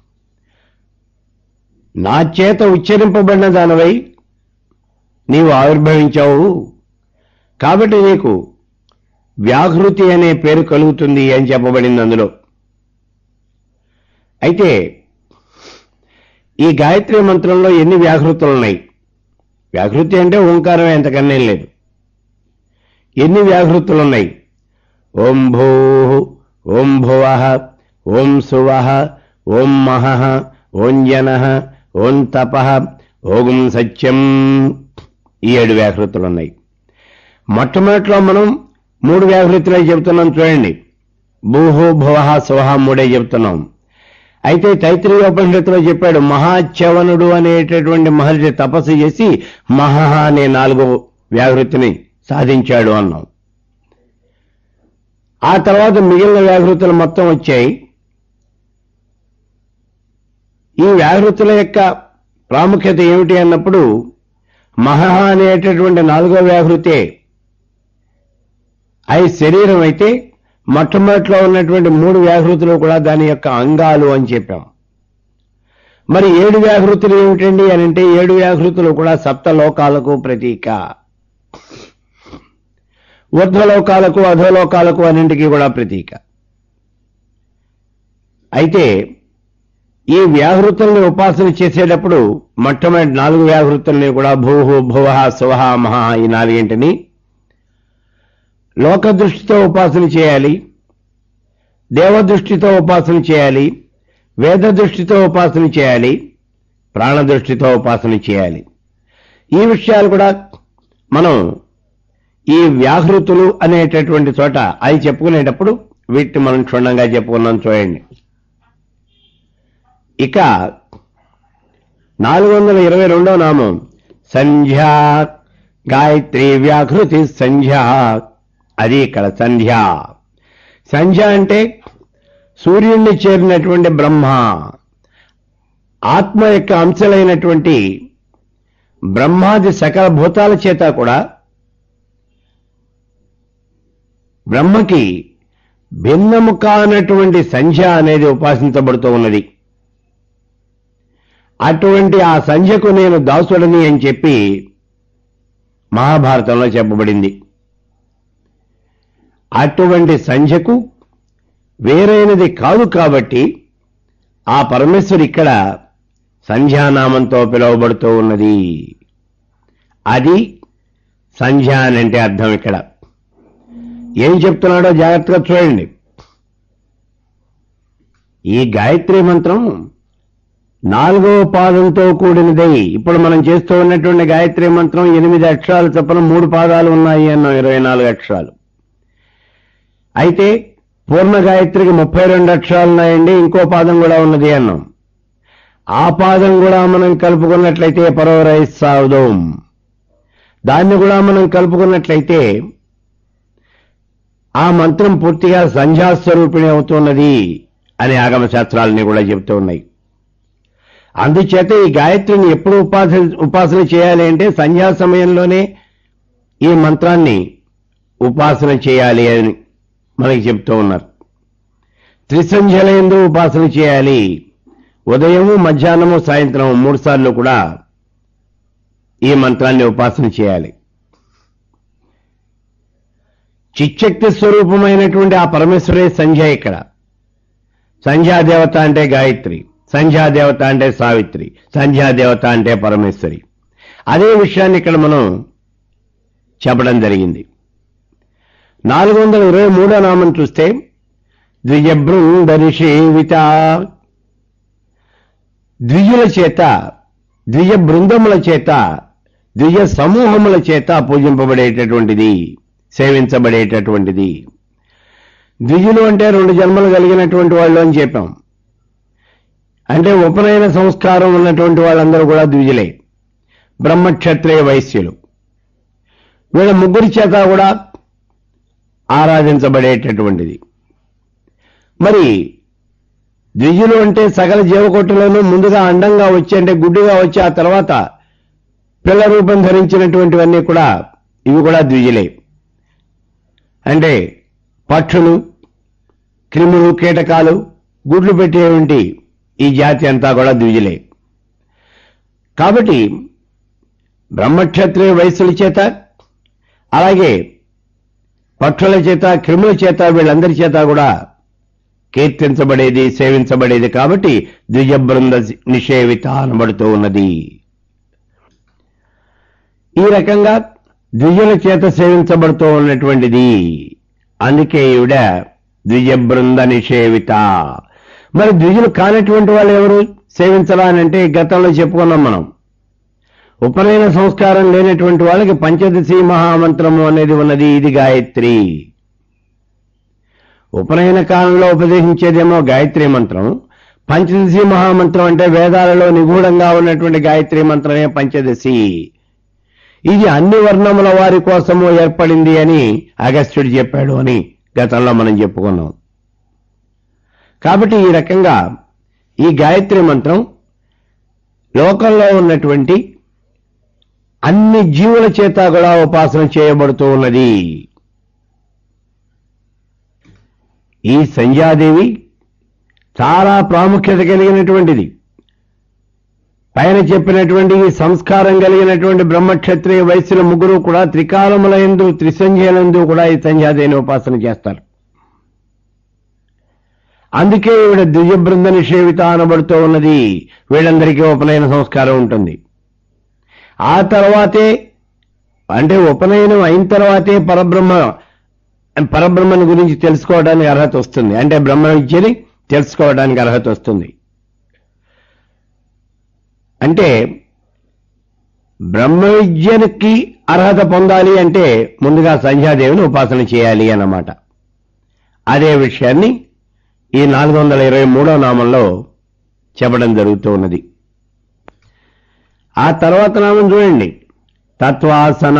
నా చేత ఉచ్చరింపబడిన దానివై నీవు ఆవిర్భవించావు కాబట్టి నీకు వ్యాహృతి అనే పేరు కలుగుతుంది అని చెప్పబడింది అందులో అయితే ఈ గాయత్రి మంత్రంలో ఎన్ని వ్యాహృతులు ఉన్నాయి వ్యాహృతి అంటే ఓంకారం ఎంతకన్నా లేదు ఎన్ని వ్యాహృతులు ఉన్నాయి ఓం భూ ఓం భువ ఓం సువ ఓం మహ ఓం జన ఓం తప ఓం సత్యం ఈ ఏడు వ్యాహృతులు ఉన్నాయి మొట్టమొదటిలో మనం మూడు వ్యాహృతులే చెబుతున్నాం చూడండి భూహు భువ సువహ మూడే చెబుతున్నాం అయితే తైత్రీయ ఉపనిషత్తులో చెప్పాడు మహాచవనుడు అనేటటువంటి మహర్షి తపస్సు చేసి మహా అనే నాలుగో వ్యాహృతిని సాధించాడు అన్నాం ఆ తర్వాత మిగిలిన వ్యాహృతులు మొత్తం వచ్చాయి ఈ వ్యాహృతుల యొక్క ప్రాముఖ్యత ఏమిటి అన్నప్పుడు మహా అనేటటువంటి నాలుగో వ్యాహృతే అవి శరీరం అయితే మొట్టమొదటిలో ఉన్నటువంటి మూడు వ్యాహృతులు కూడా దాని యొక్క అంగాలు అని చెప్పాం మరి ఏడు వ్యాహృతులు ఏమిటండి అని అంటే ఏడు వ్యాహృతులు కూడా సప్త లోకాలకు ప్రతీక ఊర్ధ్వలోకాలకు అధోలోకాలకు అన్నింటికీ కూడా ప్రతీక అయితే ఈ వ్యాహృతుల్ని ఉపాసన చేసేటప్పుడు మొట్టమొదటి నాలుగు వ్యాహృతుల్ని కూడా భూహు భువ సువహ మహా ఈ నాలుగింటిని లోక దృష్టితో ఉపాసన చేయాలి దేవ దృష్టితో ఉపాసన చేయాలి వేద దృష్టితో ఉపాసన చేయాలి ప్రాణ దృష్టితో ఉపాసన చేయాలి ఈ విషయాలు కూడా మనం ఈ వ్యాహృతులు అనేటటువంటి చోట అవి చెప్పుకునేటప్పుడు వీటిని మనం క్షుణ్ణంగా చెప్పుకున్నాం చూడండి ఇక నాలుగు వందల ఇరవై రెండో నామం సంధ్యా గాయత్రి వ్యాహృతి సంధ్యా అది ఇక్కడ సంధ్య సంధ్య అంటే సూర్యుణ్ణి చేరినటువంటి బ్రహ్మ ఆత్మ యొక్క అంశలైనటువంటి బ్రహ్మాది సకల భూతాల చేత కూడా బ్రహ్మకి భిన్నము కానటువంటి సంధ్య అనేది ఉపాసించబడుతూ ఉన్నది అటువంటి ఆ సంధ్యకు నేను దాసుడని అని చెప్పి మహాభారతంలో చెప్పబడింది అటువంటి సంధ్యకు వేరైనది కాదు కాబట్టి ఆ పరమేశ్వరు ఇక్కడ సంధ్యానామంతో పిలువబడుతూ ఉన్నది అది సంధ్య అని అంటే అర్థం ఇక్కడ ఏం చెప్తున్నాడో జాగ్రత్తగా చూడండి ఈ గాయత్రి మంత్రం నాలుగవ పాదంతో కూడినదై ఇప్పుడు మనం చేస్తూ ఉన్నటువంటి గాయత్రి మంత్రం ఎనిమిది అక్షరాలు చొప్పున మూడు పాదాలు ఉన్నాయి అన్నాం ఇరవై నాలుగు అక్షరాలు అయితే పూర్ణ గాయత్రికి ముప్పై రెండు అక్షరాలు ఉన్నాయండి ఇంకో పాదం కూడా ఉన్నది అన్నాం ఆ పాదం కూడా మనం కలుపుకున్నట్లయితే పరోరై సావుదోం దాన్ని కూడా మనం కలుపుకున్నట్లయితే ఆ మంత్రం పూర్తిగా సంధ్యాస్వరూపిణి అవుతున్నది అనే ఆగమ శాస్త్రాలని కూడా చెబుతూ ఉన్నాయి అందుచేత ఈ గాయత్రిని ఎప్పుడు ఉపాసన ఉపాసన చేయాలి అంటే సంధ్యా సమయంలోనే ఈ మంత్రాన్ని ఉపాసన చేయాలి అని మనకి చెప్తూ ఉన్నారు త్రిసంధ్యలందు ఉపాసన చేయాలి ఉదయము మధ్యాహ్నము సాయంత్రం మూడు సార్లు కూడా ఈ మంత్రాన్ని ఉపాసన చేయాలి చిచ్చక్తి స్వరూపమైనటువంటి ఆ పరమేశ్వరే సంధ్య ఇక్కడ సంధ్యాదేవత అంటే గాయత్రి సంధ్యాదేవత అంటే సావిత్రి సంధ్యాదేవత అంటే పరమేశ్వరి అదే విషయాన్ని ఇక్కడ మనం చెప్పడం జరిగింది నాలుగు వందల ఇరవై మూడో నామం చూస్తే ద్విజబృందరిషేవిత ద్విజుల చేత ద్విజ బృందముల చేత ద్విజ సమూహముల చేత పూజింపబడేటటువంటిది సేవించబడేటటువంటిది ద్విజులు అంటే రెండు జన్మలు కలిగినటువంటి వాళ్ళు అని చెప్పాం అంటే ఉపనయన సంస్కారం ఉన్నటువంటి వాళ్ళందరూ కూడా ద్విజులే బ్రహ్మక్షత్రియ వైశ్యులు వీళ్ళ ముగ్గురి చేత కూడా ఆరాధించబడేటటువంటిది మరి ద్విజులు అంటే సకల జీవకోటిలోనూ ముందుగా అండంగా వచ్చి అంటే గుడ్డుగా వచ్చి ఆ తర్వాత పిల్ల రూపం ధరించినటువంటివన్నీ కూడా ఇవి కూడా ద్విజులే అంటే పక్షులు క్రిములు కీటకాలు గుడ్లు పెట్టేటువంటి ఈ జాతి అంతా కూడా ద్విజులే కాబట్టి బ్రహ్మక్షత్రియ వయస్సుల చేత అలాగే పక్షుల చేత క్రిముల చేత వీళ్ళందరి చేత కూడా కీర్తించబడేది సేవించబడేది కాబట్టి ద్విజ బృంద నిషేవిత అనబడుతూ ఉన్నది ఈ రకంగా ద్విజుల చేత సేవించబడుతూ ఉన్నటువంటిది అందుకే ఈవిడ ద్విజ బృంద నిషేవిత మరి ద్విజులు కానటువంటి వాళ్ళు ఎవరు సేవించరా అని అంటే గతంలో చెప్పుకున్నాం మనం ఉపనయన సంస్కారం లేనటువంటి వాళ్ళకి పంచదశి మహామంత్రము అనేది ఉన్నది ఇది గాయత్రి ఉపనయన కాలంలో ఉపదేశించేదేమో గాయత్రి మంత్రం పంచదశి మహామంత్రం అంటే వేదాలలో నిగూఢంగా ఉన్నటువంటి గాయత్రి మంత్రమే పంచదశి ఇది అన్ని వర్ణముల వారి కోసము ఏర్పడింది అని అగస్త్యుడు చెప్పాడు అని గతంలో మనం చెప్పుకున్నాం కాబట్టి ఈ రకంగా ఈ గాయత్రి మంత్రం లోకంలో ఉన్నటువంటి అన్ని జీవుల చేత కూడా ఉపాసన చేయబడుతూ ఉన్నది ఈ సంధ్యాదేవి చాలా ప్రాముఖ్యత కలిగినటువంటిది పైన చెప్పినటువంటి ఈ సంస్కారం కలిగినటువంటి బ్రహ్మక్షత్రియ వయస్సుల ముగ్గురు కూడా త్రికాలముల ఎందు త్రిసంధ్యలందు కూడా ఈ సంధ్యాదేవిని ఉపాసన చేస్తారు అందుకే ఈవిడ దివ్య బృంద నిషేవిత అనబడుతూ ఉన్నది వీళ్ళందరికీ ఉపనయన సంస్కారం ఉంటుంది ఆ తర్వాతే అంటే ఉపనయనం అయిన తర్వాతే పరబ్రహ్మ పరబ్రహ్మని గురించి తెలుసుకోవడానికి అర్హత వస్తుంది అంటే బ్రహ్మ విద్యని తెలుసుకోవడానికి అర్హత వస్తుంది అంటే బ్రహ్మ విద్యకి అర్హత పొందాలి అంటే ముందుగా సంధ్యాదేవిని ఉపాసన చేయాలి అన్నమాట అదే విషయాన్ని ఈ నాలుగు వందల ఇరవై మూడో నామంలో చెప్పడం జరుగుతూ ఉన్నది ఆ తర్వాత నామం చూడండి తత్వాసన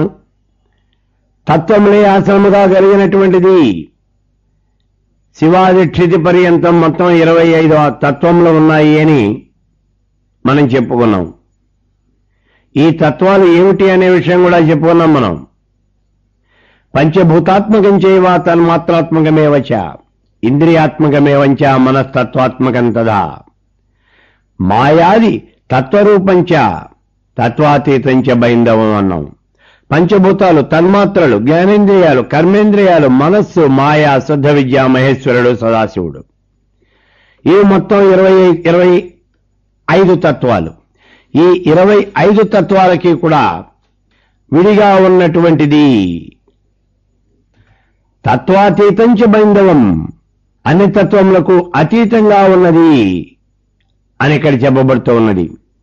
తత్వములే ఆశ్రముగా కలిగినటువంటిది శివాదిక్షితి పర్యంతం మొత్తం ఇరవై ఐదు తత్వములు ఉన్నాయి అని మనం చెప్పుకున్నాం ఈ తత్వాలు ఏమిటి అనే విషయం కూడా చెప్పుకున్నాం మనం పంచభూతాత్మకం చేయవ తన్మాత్రాత్మకమేవచ ఇంద్రియాత్మకమేవంచ మనస్తత్వాత్మకం తదా మాయాది తత్వరూపంచ తత్వాతీతంచ బైందవం అన్నాం పంచభూతాలు తన్మాత్రలు జ్ఞానేంద్రియాలు కర్మేంద్రియాలు మనస్సు మాయా శుద్ధ విద్య మహేశ్వరుడు సదాశివుడు ఇవి మొత్తం ఇరవై ఇరవై ఐదు తత్వాలు ఈ ఇరవై ఐదు తత్వాలకి కూడా విడిగా ఉన్నటువంటిది తత్వాతీతంచ బైందవం అన్ని తత్వములకు అతీతంగా ఉన్నది అని ఇక్కడ చెప్పబడుతూ ఉన్నది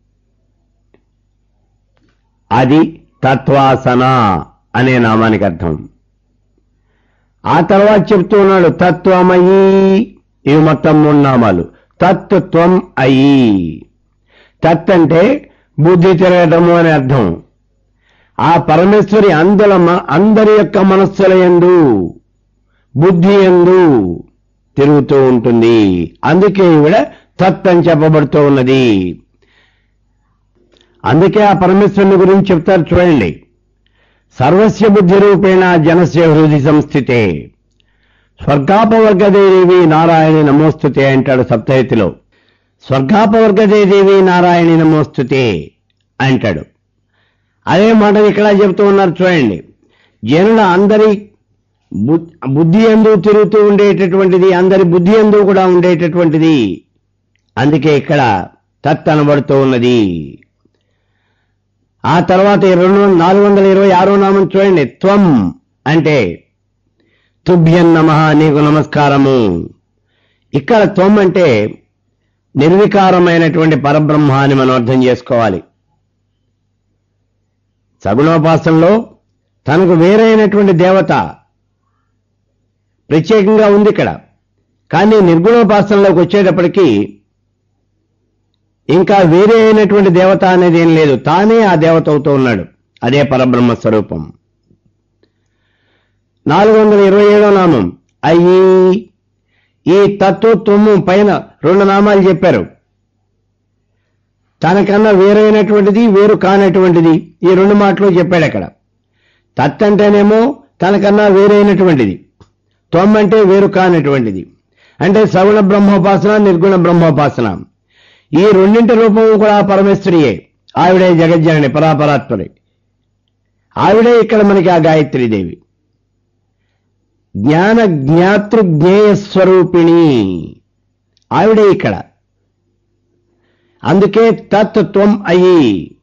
అది తత్వాసన అనే నామానికి అర్థం ఆ తర్వాత చెప్తూ ఉన్నాడు తత్వమయీ ఇవి మొత్తం మూడు నామాలు తత్వం అయి తత్ అంటే బుద్ధి తిరగటము అని అర్థం ఆ పరమేశ్వరి అందుల మ- అందరి యొక్క మనస్సుల ఎందు బుద్ధి ఎందు తిరుగుతూ ఉంటుంది అందుకే ఈవిడ తత్ అని చెప్పబడుతూ ఉన్నది అందుకే ఆ పరమేశ్వరుని గురించి చెప్తారు చూడండి సర్వస్య బుద్ధి రూపేణ జనస్య హృది సంస్థితే స్వర్గాపవర్గదేవి నారాయణి నమోస్తుతే అంటాడు సప్తహితిలో స్వర్గాపవర్గదేవి నారాయణి నమోస్తుతే అంటాడు అదే మాట ఇక్కడ చెప్తూ ఉన్నారు చూడండి జనుల అందరి బు- బుద్ధి ఎందు తిరుగుతూ ఉండేటటువంటిది అందరి బుద్ధి ఎందు కూడా ఉండేటటువంటిది అందుకే ఇక్కడ తత్ అనబడుతూ ఉన్నది ఆ తర్వాత ఈ రెండు వందల- నాలుగు వందల ఇరవై ఆరో నామం చూడండి త్వం అంటే తుభ్యం నమ నీకు నమస్కారము ఇక్కడ త్వం అంటే నిర్వికారమైనటువంటి పరబ్రహ్మ అని మనం అర్థం చేసుకోవాలి సగుణోపాసనలో తనకు వేరైనటువంటి దేవత ప్రత్యేకంగా ఉంది ఇక్కడ కానీ నిర్గుణోపాసనలోకి వచ్చేటప్పటికీ ఇంకా వేరే అయినటువంటి దేవత అనేది ఏం లేదు తానే ఆ దేవత అవుతూ ఉన్నాడు అదే పరబ్రహ్మ స్వరూపం నాలుగు వందల ఇరవై ఏడో నామం అయ్యి ఈ తత్వత్వము పైన రెండు నామాలు చెప్పారు తనకన్నా వేరైనటువంటిది వేరు కానటువంటిది ఈ రెండు మాటలు చెప్పాడు అక్కడ తత్ అంటేనేమో తనకన్నా వేరైనటువంటిది త్వం అంటే వేరు కానటువంటిది అంటే సగుణ బ్రహ్మోపాసన నిర్గుణ బ్రహ్మోపాసన ఈ రెండింటి రూపము కూడా పరమేశ్వరియే ఆవిడే జగజ్జనని పరాపరాత్మరి ఆవిడే ఇక్కడ మనకి ఆ గాయత్రీదేవి జ్ఞాన జ్ఞాతృ జ్ఞేయ స్వరూపిణి ఆవిడే ఇక్కడ అందుకే తత్వం అయి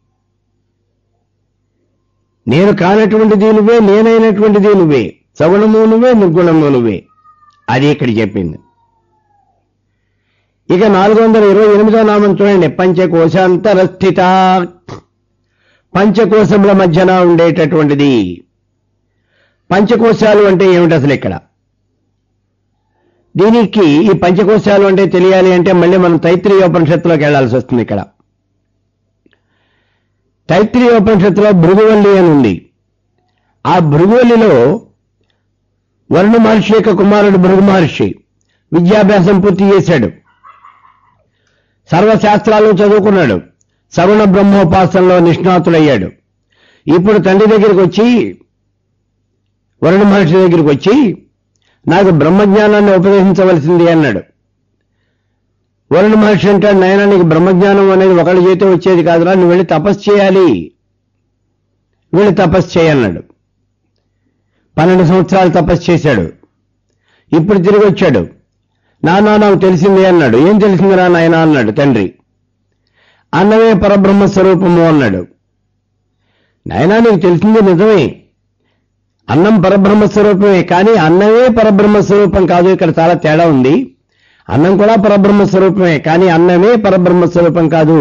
నేను కానటువంటిది నువ్వే నేనైనటువంటిది నువ్వే సగుణము నువ్వే నిర్గుణము నువ్వే అది ఇక్కడ చెప్పింది ఇక నాలుగు వందల ఇరవై ఎనిమిదో నామం చూడండి పంచకోశాంతరస్థిత పంచకోశముల మధ్యన ఉండేటటువంటిది పంచకోశాలు అంటే ఏమిటి అసలు ఇక్కడ దీనికి ఈ పంచకోశాలు అంటే తెలియాలి అంటే మళ్ళీ మనం తైత్రీయోపనిషత్తులోకి వెళ్లాల్సి వస్తుంది ఇక్కడ తైత్రీయోపనిషత్తులో భృగువల్లి అని ఉంది ఆ భృగువల్లిలో వరుణ మహర్షి యొక్క కుమారుడు భృగు మహర్షి విద్యాభ్యాసం పూర్తి చేశాడు సర్వశాస్త్రాలు చదువుకున్నాడు సగుణ బ్రహ్మోపాసనలో నిష్ణాతుడయ్యాడు ఇప్పుడు తండ్రి దగ్గరికి వచ్చి వరుణ మహర్షి దగ్గరికి వచ్చి నాకు బ్రహ్మజ్ఞానాన్ని ఉపదేశించవలసింది అన్నాడు వరుణ మహర్షి అంటాడు నాయన నీకు బ్రహ్మజ్ఞానం అనేది ఒకళ్ళ చేతితో వచ్చేది కాదురా నువ్వు వెళ్ళి తపస్సు చేయాలి వెళ్ళి తపస్సు చేయన్నాడు పన్నెండు సంవత్సరాలు తపస్సు చేశాడు ఇప్పుడు తిరిగి వచ్చాడు నాన్న నాకు తెలిసింది అన్నాడు ఏం తెలిసిందిరా నాయన అన్నాడు తండ్రి అన్నమే పరబ్రహ్మ స్వరూపము అన్నాడు నాయనా నీకు తెలిసింది నిజమే అన్నం పరబ్రహ్మ స్వరూపమే కానీ అన్నమే పరబ్రహ్మ స్వరూపం కాదు ఇక్కడ చాలా తేడా ఉంది అన్నం కూడా పరబ్రహ్మ స్వరూపమే కానీ అన్నమే పరబ్రహ్మ స్వరూపం కాదు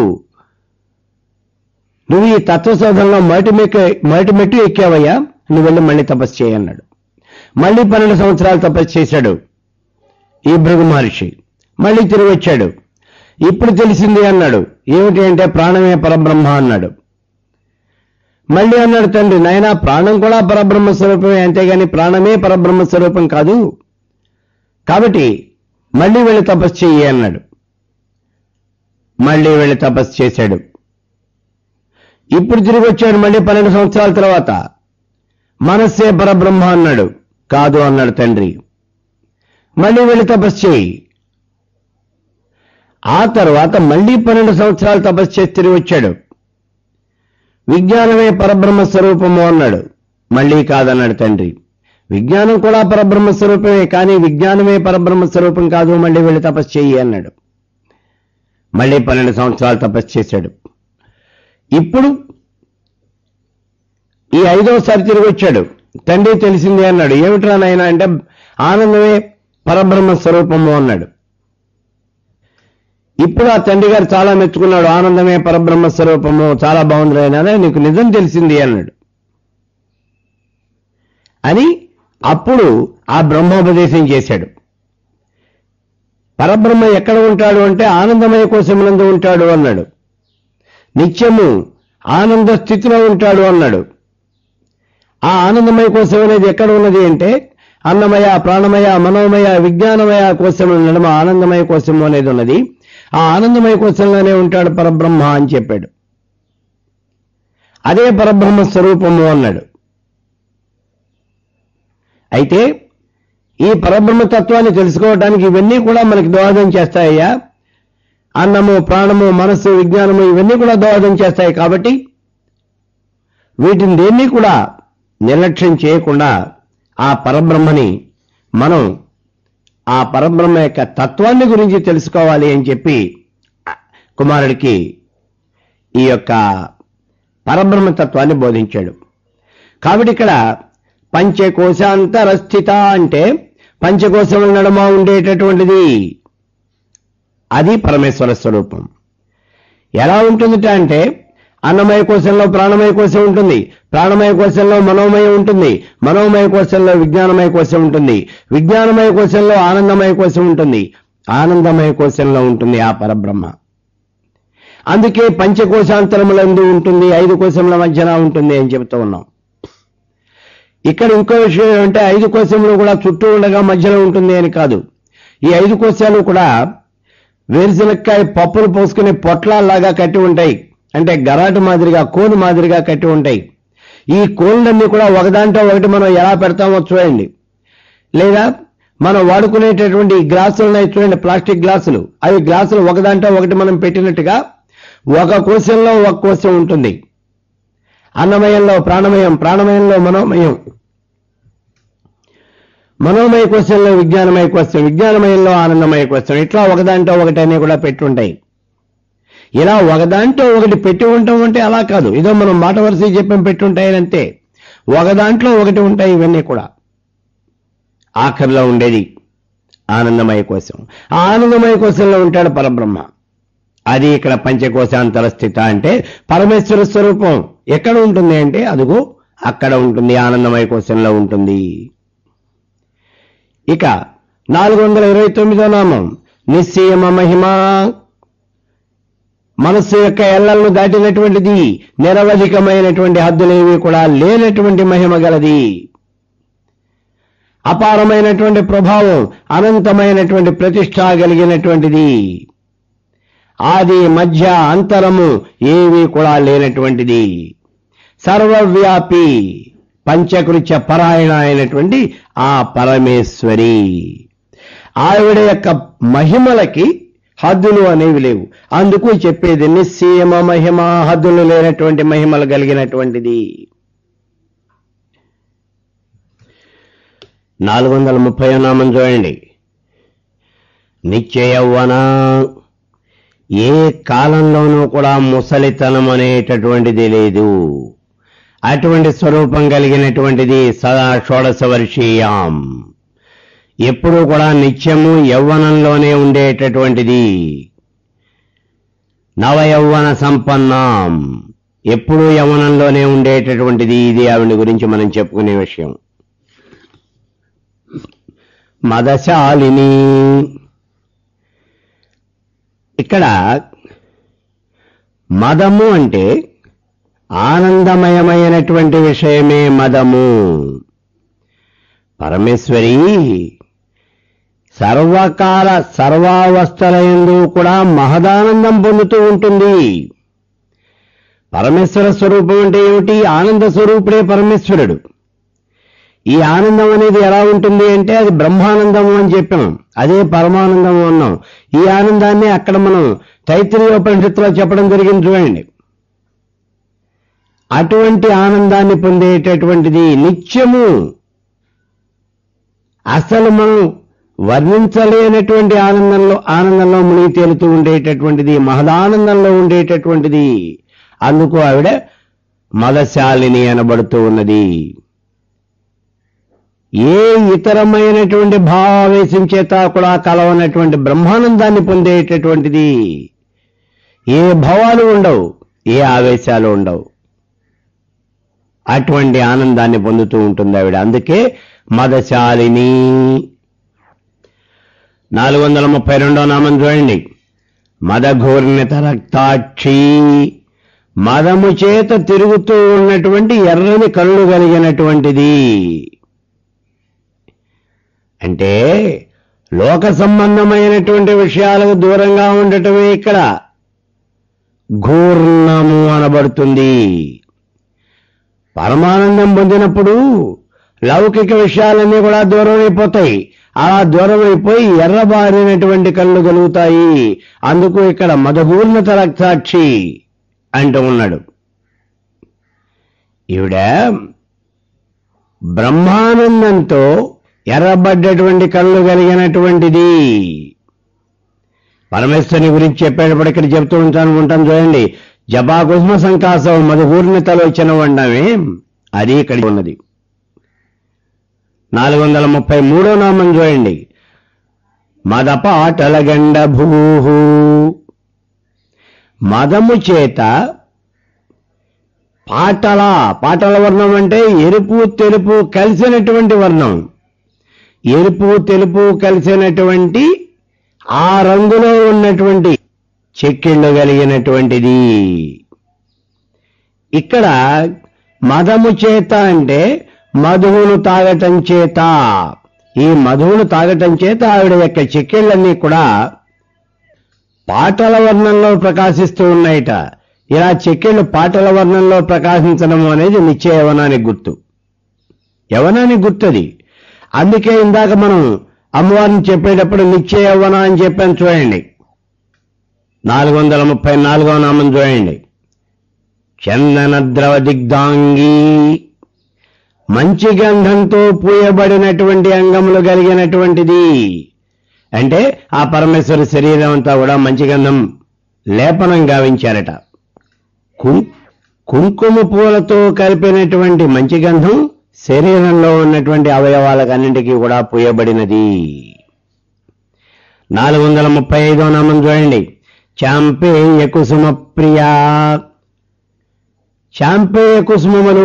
నువ్వు ఈ తత్వ శోధనలో మొదటి మెక్కి మొదటి మెట్టు ఎక్కావయ్యా నువ్వు వెళ్ళి మళ్ళీ తపస్సు చేయన్నాడు మళ్ళీ పన్నెండు సంవత్సరాలు తపస్సు చేశాడు ఈ భృగు మహర్షి మళ్ళీ తిరిగి వచ్చాడు ఇప్పుడు తెలిసింది అన్నాడు ఏమిటి అంటే ప్రాణమే పరబ్రహ్మ అన్నాడు మళ్ళీ అన్నాడు తండ్రి నాయన ప్రాణం కూడా పరబ్రహ్మ స్వరూపమే అంతేగాని ప్రాణమే పరబ్రహ్మ స్వరూపం కాదు కాబట్టి మళ్ళీ వెళ్ళి తపస్సు చెయ్యి అన్నాడు మళ్ళీ వెళ్ళి తపస్సు చేశాడు ఇప్పుడు తిరిగి వచ్చాడు మళ్ళీ పన్నెండు సంవత్సరాల తర్వాత మనస్సే పరబ్రహ్మ అన్నాడు కాదు అన్నాడు తండ్రి మళ్ళీ వెళ్ళి తపస్సు చేయి ఆ తర్వాత మళ్ళీ పన్నెండు సంవత్సరాలు తపస్సు చేసి తిరిగి వచ్చాడు విజ్ఞానమే పరబ్రహ్మ స్వరూపము అన్నాడు మళ్ళీ కాదన్నాడు తండ్రి విజ్ఞానం కూడా పరబ్రహ్మ స్వరూపమే కానీ విజ్ఞానమే పరబ్రహ్మ స్వరూపం కాదు మళ్ళీ వెళ్ళి తపస్సు చెయ్యి అన్నాడు మళ్ళీ పన్నెండు సంవత్సరాలు తపస్సు చేశాడు ఇప్పుడు ఈ ఐదోసారి తిరిగి వచ్చాడు తండ్రి తెలిసిందే అన్నాడు ఏమిట్రా నాయన అంటే ఆనందమే పరబ్రహ్మ స్వరూపము అన్నాడు ఇప్పుడు ఆ తండ్రి గారు చాలా మెచ్చుకున్నాడు ఆనందమే పరబ్రహ్మ స్వరూపము చాలా బాగుంది అయినా నీకు నిజం తెలిసింది అన్నాడు అని అప్పుడు ఆ బ్రహ్మోపదేశం చేశాడు పరబ్రహ్మ ఎక్కడ ఉంటాడు అంటే ఆనందమయ కోశమునందు ఉంటాడు అన్నాడు నిత్యము ఆనంద స్థితిలో ఉంటాడు అన్నాడు ఆ ఆనందమయ కోశం అనేది ఎక్కడ ఉన్నది అంటే అన్నమయ ప్రాణమయ మనోమయ విజ్ఞానమయ కోశముల నడుమ ఆనందమయ కోశము అనేది ఉన్నది ఆ ఆనందమయ కోశంలోనే ఉంటాడు పరబ్రహ్మ అని చెప్పాడు అదే పరబ్రహ్మ స్వరూపము అన్నాడు అయితే ఈ పరబ్రహ్మ తత్వాన్ని తెలుసుకోవడానికి ఇవన్నీ కూడా మనకి దోహదం చేస్తాయ్యా అన్నము ప్రాణము మనస్సు విజ్ఞానము ఇవన్నీ కూడా దోహదం చేస్తాయి కాబట్టి వీటిని దేన్ని కూడా నిర్లక్ష్యం చేయకుండా ఆ పరబ్రహ్మని మనం ఆ పరబ్రహ్మ యొక్క తత్వాన్ని గురించి తెలుసుకోవాలి అని చెప్పి కుమారుడికి ఈ యొక్క పరబ్రహ్మ తత్వాన్ని బోధించాడు కాబట్టి ఇక్కడ పంచకోశాంతరస్థిత అంటే పంచకోశముల నడుమ ఉండేటటువంటిది అది పరమేశ్వర స్వరూపం ఎలా ఉంటుందిట అంటే అన్నమయ కోశంలో ప్రాణమయ కోశం ఉంటుంది ప్రాణమయ కోశంలో మనోమయ ఉంటుంది మనోమయ కోశంలో విజ్ఞానమయ కోశం ఉంటుంది విజ్ఞానమయ కోశంలో ఆనందమయ కోశం ఉంటుంది ఆనందమయ కోశంలో ఉంటుంది ఆ పరబ్రహ్మ అందుకే పంచకోశాంతరములందు ఉంటుంది ఐదు కోశముల మధ్యన ఉంటుంది అని చెబుతూ ఉన్నాం ఇక్కడ ఇంకో విషయం ఏమంటే ఐదు కోశములు కూడా చుట్టూ ఉండగా మధ్యలో ఉంటుంది అని కాదు ఈ ఐదు కోశాలు కూడా వేరుశనక్కాయ పప్పులు పోసుకునే పొట్లాల్లాగా కట్టి ఉంటాయి అంటే గరాటు మాదిరిగా కోను మాదిరిగా కట్టి ఉంటాయి ఈ కోళ్ళన్నీ కూడా ఒకదాంట్లో ఒకటి మనం ఎలా పెడతామో చూడండి లేదా మనం వాడుకునేటటువంటి ఈ గ్లాసులు ఉన్నాయి చూడండి ప్లాస్టిక్ గ్లాసులు అవి గ్లాసులు ఒకదాంట్లో ఒకటి మనం పెట్టినట్టుగా ఒక కోశంలో ఒక కోశం ఉంటుంది అన్నమయంలో ప్రాణమయం ప్రాణమయంలో మనోమయం మనోమయ కోశంలో విజ్ఞానమయ కోశం విజ్ఞానమయంలో ఆనందమయ కోశం ఇట్లా ఒకదాంట్లో ఒకటి అన్ని కూడా పెట్టి ఉంటాయి ఇలా ఒకదాంట్లో ఒకటి పెట్టి ఉంటాం అంటే అలా కాదు ఏదో మనం మాట వరుస చెప్పాం పెట్టి ఉంటాయని అంతే ఒకదాంట్లో ఒకటి ఉంటాయి ఇవన్నీ కూడా ఆఖరిలో ఉండేది ఆనందమయ కోశం ఆ ఆనందమయ కోశంలో ఉంటాడు పరబ్రహ్మ అది ఇక్కడ పంచకోశాంతర స్థిత అంటే పరమేశ్వర స్వరూపం ఎక్కడ ఉంటుంది అంటే అదుగో అక్కడ ఉంటుంది ఆనందమయ కోశంలో ఉంటుంది ఇక నాలుగు వందల ఇరవై తొమ్మిదో నామం నిశ్చయమ మహిమ మనస్సు యొక్క ఎల్లలను దాటినటువంటిది నిరవధికమైనటువంటి హద్దులేవి కూడా లేనటువంటి మహిమ గలది అపారమైనటువంటి ప్రభావం అనంతమైనటువంటి ప్రతిష్ట కలిగినటువంటిది ఆది మధ్య అంతరము ఏవి కూడా లేనటువంటిది సర్వవ్యాపి పంచకృత్య పరాయణ అయినటువంటి ఆ పరమేశ్వరి ఆవిడ యొక్క మహిమలకి హద్దులు అనేవి లేవు అందుకు చెప్పేది నిశ్చయమ మహిమ హద్దులు లేనటువంటి మహిమలు కలిగినటువంటిది నాలుగు వందల ముప్పై నామం చూడండి నిత్య యౌవన ఏ కాలంలోనూ కూడా ముసలితనం అనేటటువంటిది లేదు అటువంటి స్వరూపం కలిగినటువంటిది సదా షోడశ వర్షీయాం ఎప్పుడూ కూడా నిత్యము యవ్వనంలోనే ఉండేటటువంటిది నవయౌవన సంపన్నాం ఎప్పుడూ యవ్వనంలోనే ఉండేటటువంటిది ఇది ఆవిడ గురించి మనం చెప్పుకునే విషయం మదశాలిని ఇక్కడ మదము అంటే ఆనందమయమైనటువంటి విషయమే మదము పరమేశ్వరి సర్వకాల సర్వావస్థలయందు కూడా మహదానందం పొందుతూ ఉంటుంది పరమేశ్వర స్వరూపం అంటే ఏమిటి ఆనంద స్వరూపుడే పరమేశ్వరుడు ఈ ఆనందం అనేది ఎలా ఉంటుంది అంటే అది బ్రహ్మానందము అని చెప్పాం అదే పరమానందము అన్నాం ఈ ఆనందాన్ని అక్కడ మనం తైత్రీయోపనిషత్తులో చెప్పడం జరిగింది చూడండి అటువంటి ఆనందాన్ని పొందేటటువంటిది నిత్యము అసలు మనం వర్ణించలేనటువంటి ఆనందంలో ఆనందంలో మునిగి తేలుతూ ఉండేటటువంటిది మహదానందంలో ఉండేటటువంటిది అందుకు ఆవిడ మదశాలిని అనబడుతూ ఉన్నది ఏ ఇతరమైనటువంటి భావావేశం చేత కూడా కలవనటువంటి బ్రహ్మానందాన్ని పొందేటటువంటిది ఏ భావాలు ఉండవు ఏ ఆవేశాలు ఉండవు అటువంటి ఆనందాన్ని పొందుతూ ఉంటుంది ఆవిడ అందుకే మదశాలిని నాలుగు వందల ముప్పై రెండో నామం చూడండి మదఘూర్ణిత రక్తాక్షి మదము చేత తిరుగుతూ ఉన్నటువంటి ఎర్రని కళ్ళు కలిగినటువంటిది అంటే లోక సంబంధమైనటువంటి విషయాలకు దూరంగా ఉండటమే ఇక్కడ ఘూర్ణము అనబడుతుంది పరమానందం పొందినప్పుడు లౌకిక విషయాలన్నీ కూడా దూరం అయిపోతాయి అలా దూరం అయిపోయి ఎర్రబారినటువంటి కళ్ళు కలుగుతాయి అందుకు ఇక్కడ మధుపూర్ణత రక్తాక్షి అంటూ ఉన్నాడు ఈవిడ బ్రహ్మానందంతో ఎర్రబడ్డటువంటి కళ్ళు కలిగినటువంటిది పరమేశ్వరుని గురించి చెప్పేటప్పుడు ఇక్కడ చెప్తూ ఉంటాను ఉంటాను చూడండి జపా కుసుమ సంకాసం మధుపూర్ణతలో ఇచ్చిన వండమే అది ఇక్కడ ఉన్నది నాలుగు వందల ముప్పై మూడో నామం చూడండి మదపాటలగండ భూహు మదము చేత పాటల పాటల వర్ణం అంటే ఎరుపు తెలుపు కలిసినటువంటి వర్ణం ఎరుపు తెలుపు కలిసినటువంటి ఆ రంగులో ఉన్నటువంటి చెక్కిళ్ళు కలిగినటువంటిది ఇక్కడ మదము చేత అంటే మధువును తాగటం చేత ఈ మధువును తాగటం చేత ఆవిడ యొక్క చెక్కిళ్ళన్నీ కూడా పాటల వర్ణంలో ప్రకాశిస్తూ ఉన్నాయట ఇలా చెక్కిళ్ళు పాటల వర్ణంలో ప్రకాశించడం అనేది నిత్య యవనానికి గుర్తు యవనానికి గుర్తది అందుకే ఇందాక మనం అమ్మవారిని చెప్పేటప్పుడు నిత్య యవ్వన అని చెప్పాను చూడండి నాలుగు వందల ముప్పై నాలుగవ నామం చూడండి చందన ద్రవ దిగ్ధాంగి మంచి గంధంతో పూయబడినటువంటి అంగములు కలిగినటువంటిది అంటే ఆ పరమేశ్వరి శరీరం అంతా కూడా మంచి గంధం లేపనం గావించారట కు- కుంకుమ పూలతో కలిపినటువంటి మంచి గంధం శరీరంలో ఉన్నటువంటి అవయవాలకన్నింటికీ కూడా పూయబడినది నాలుగు వందల ముప్పై ఐదో నామం చూడండి చాంపేయ కుసుమ ప్రియా చాంపేయ కుసుమములు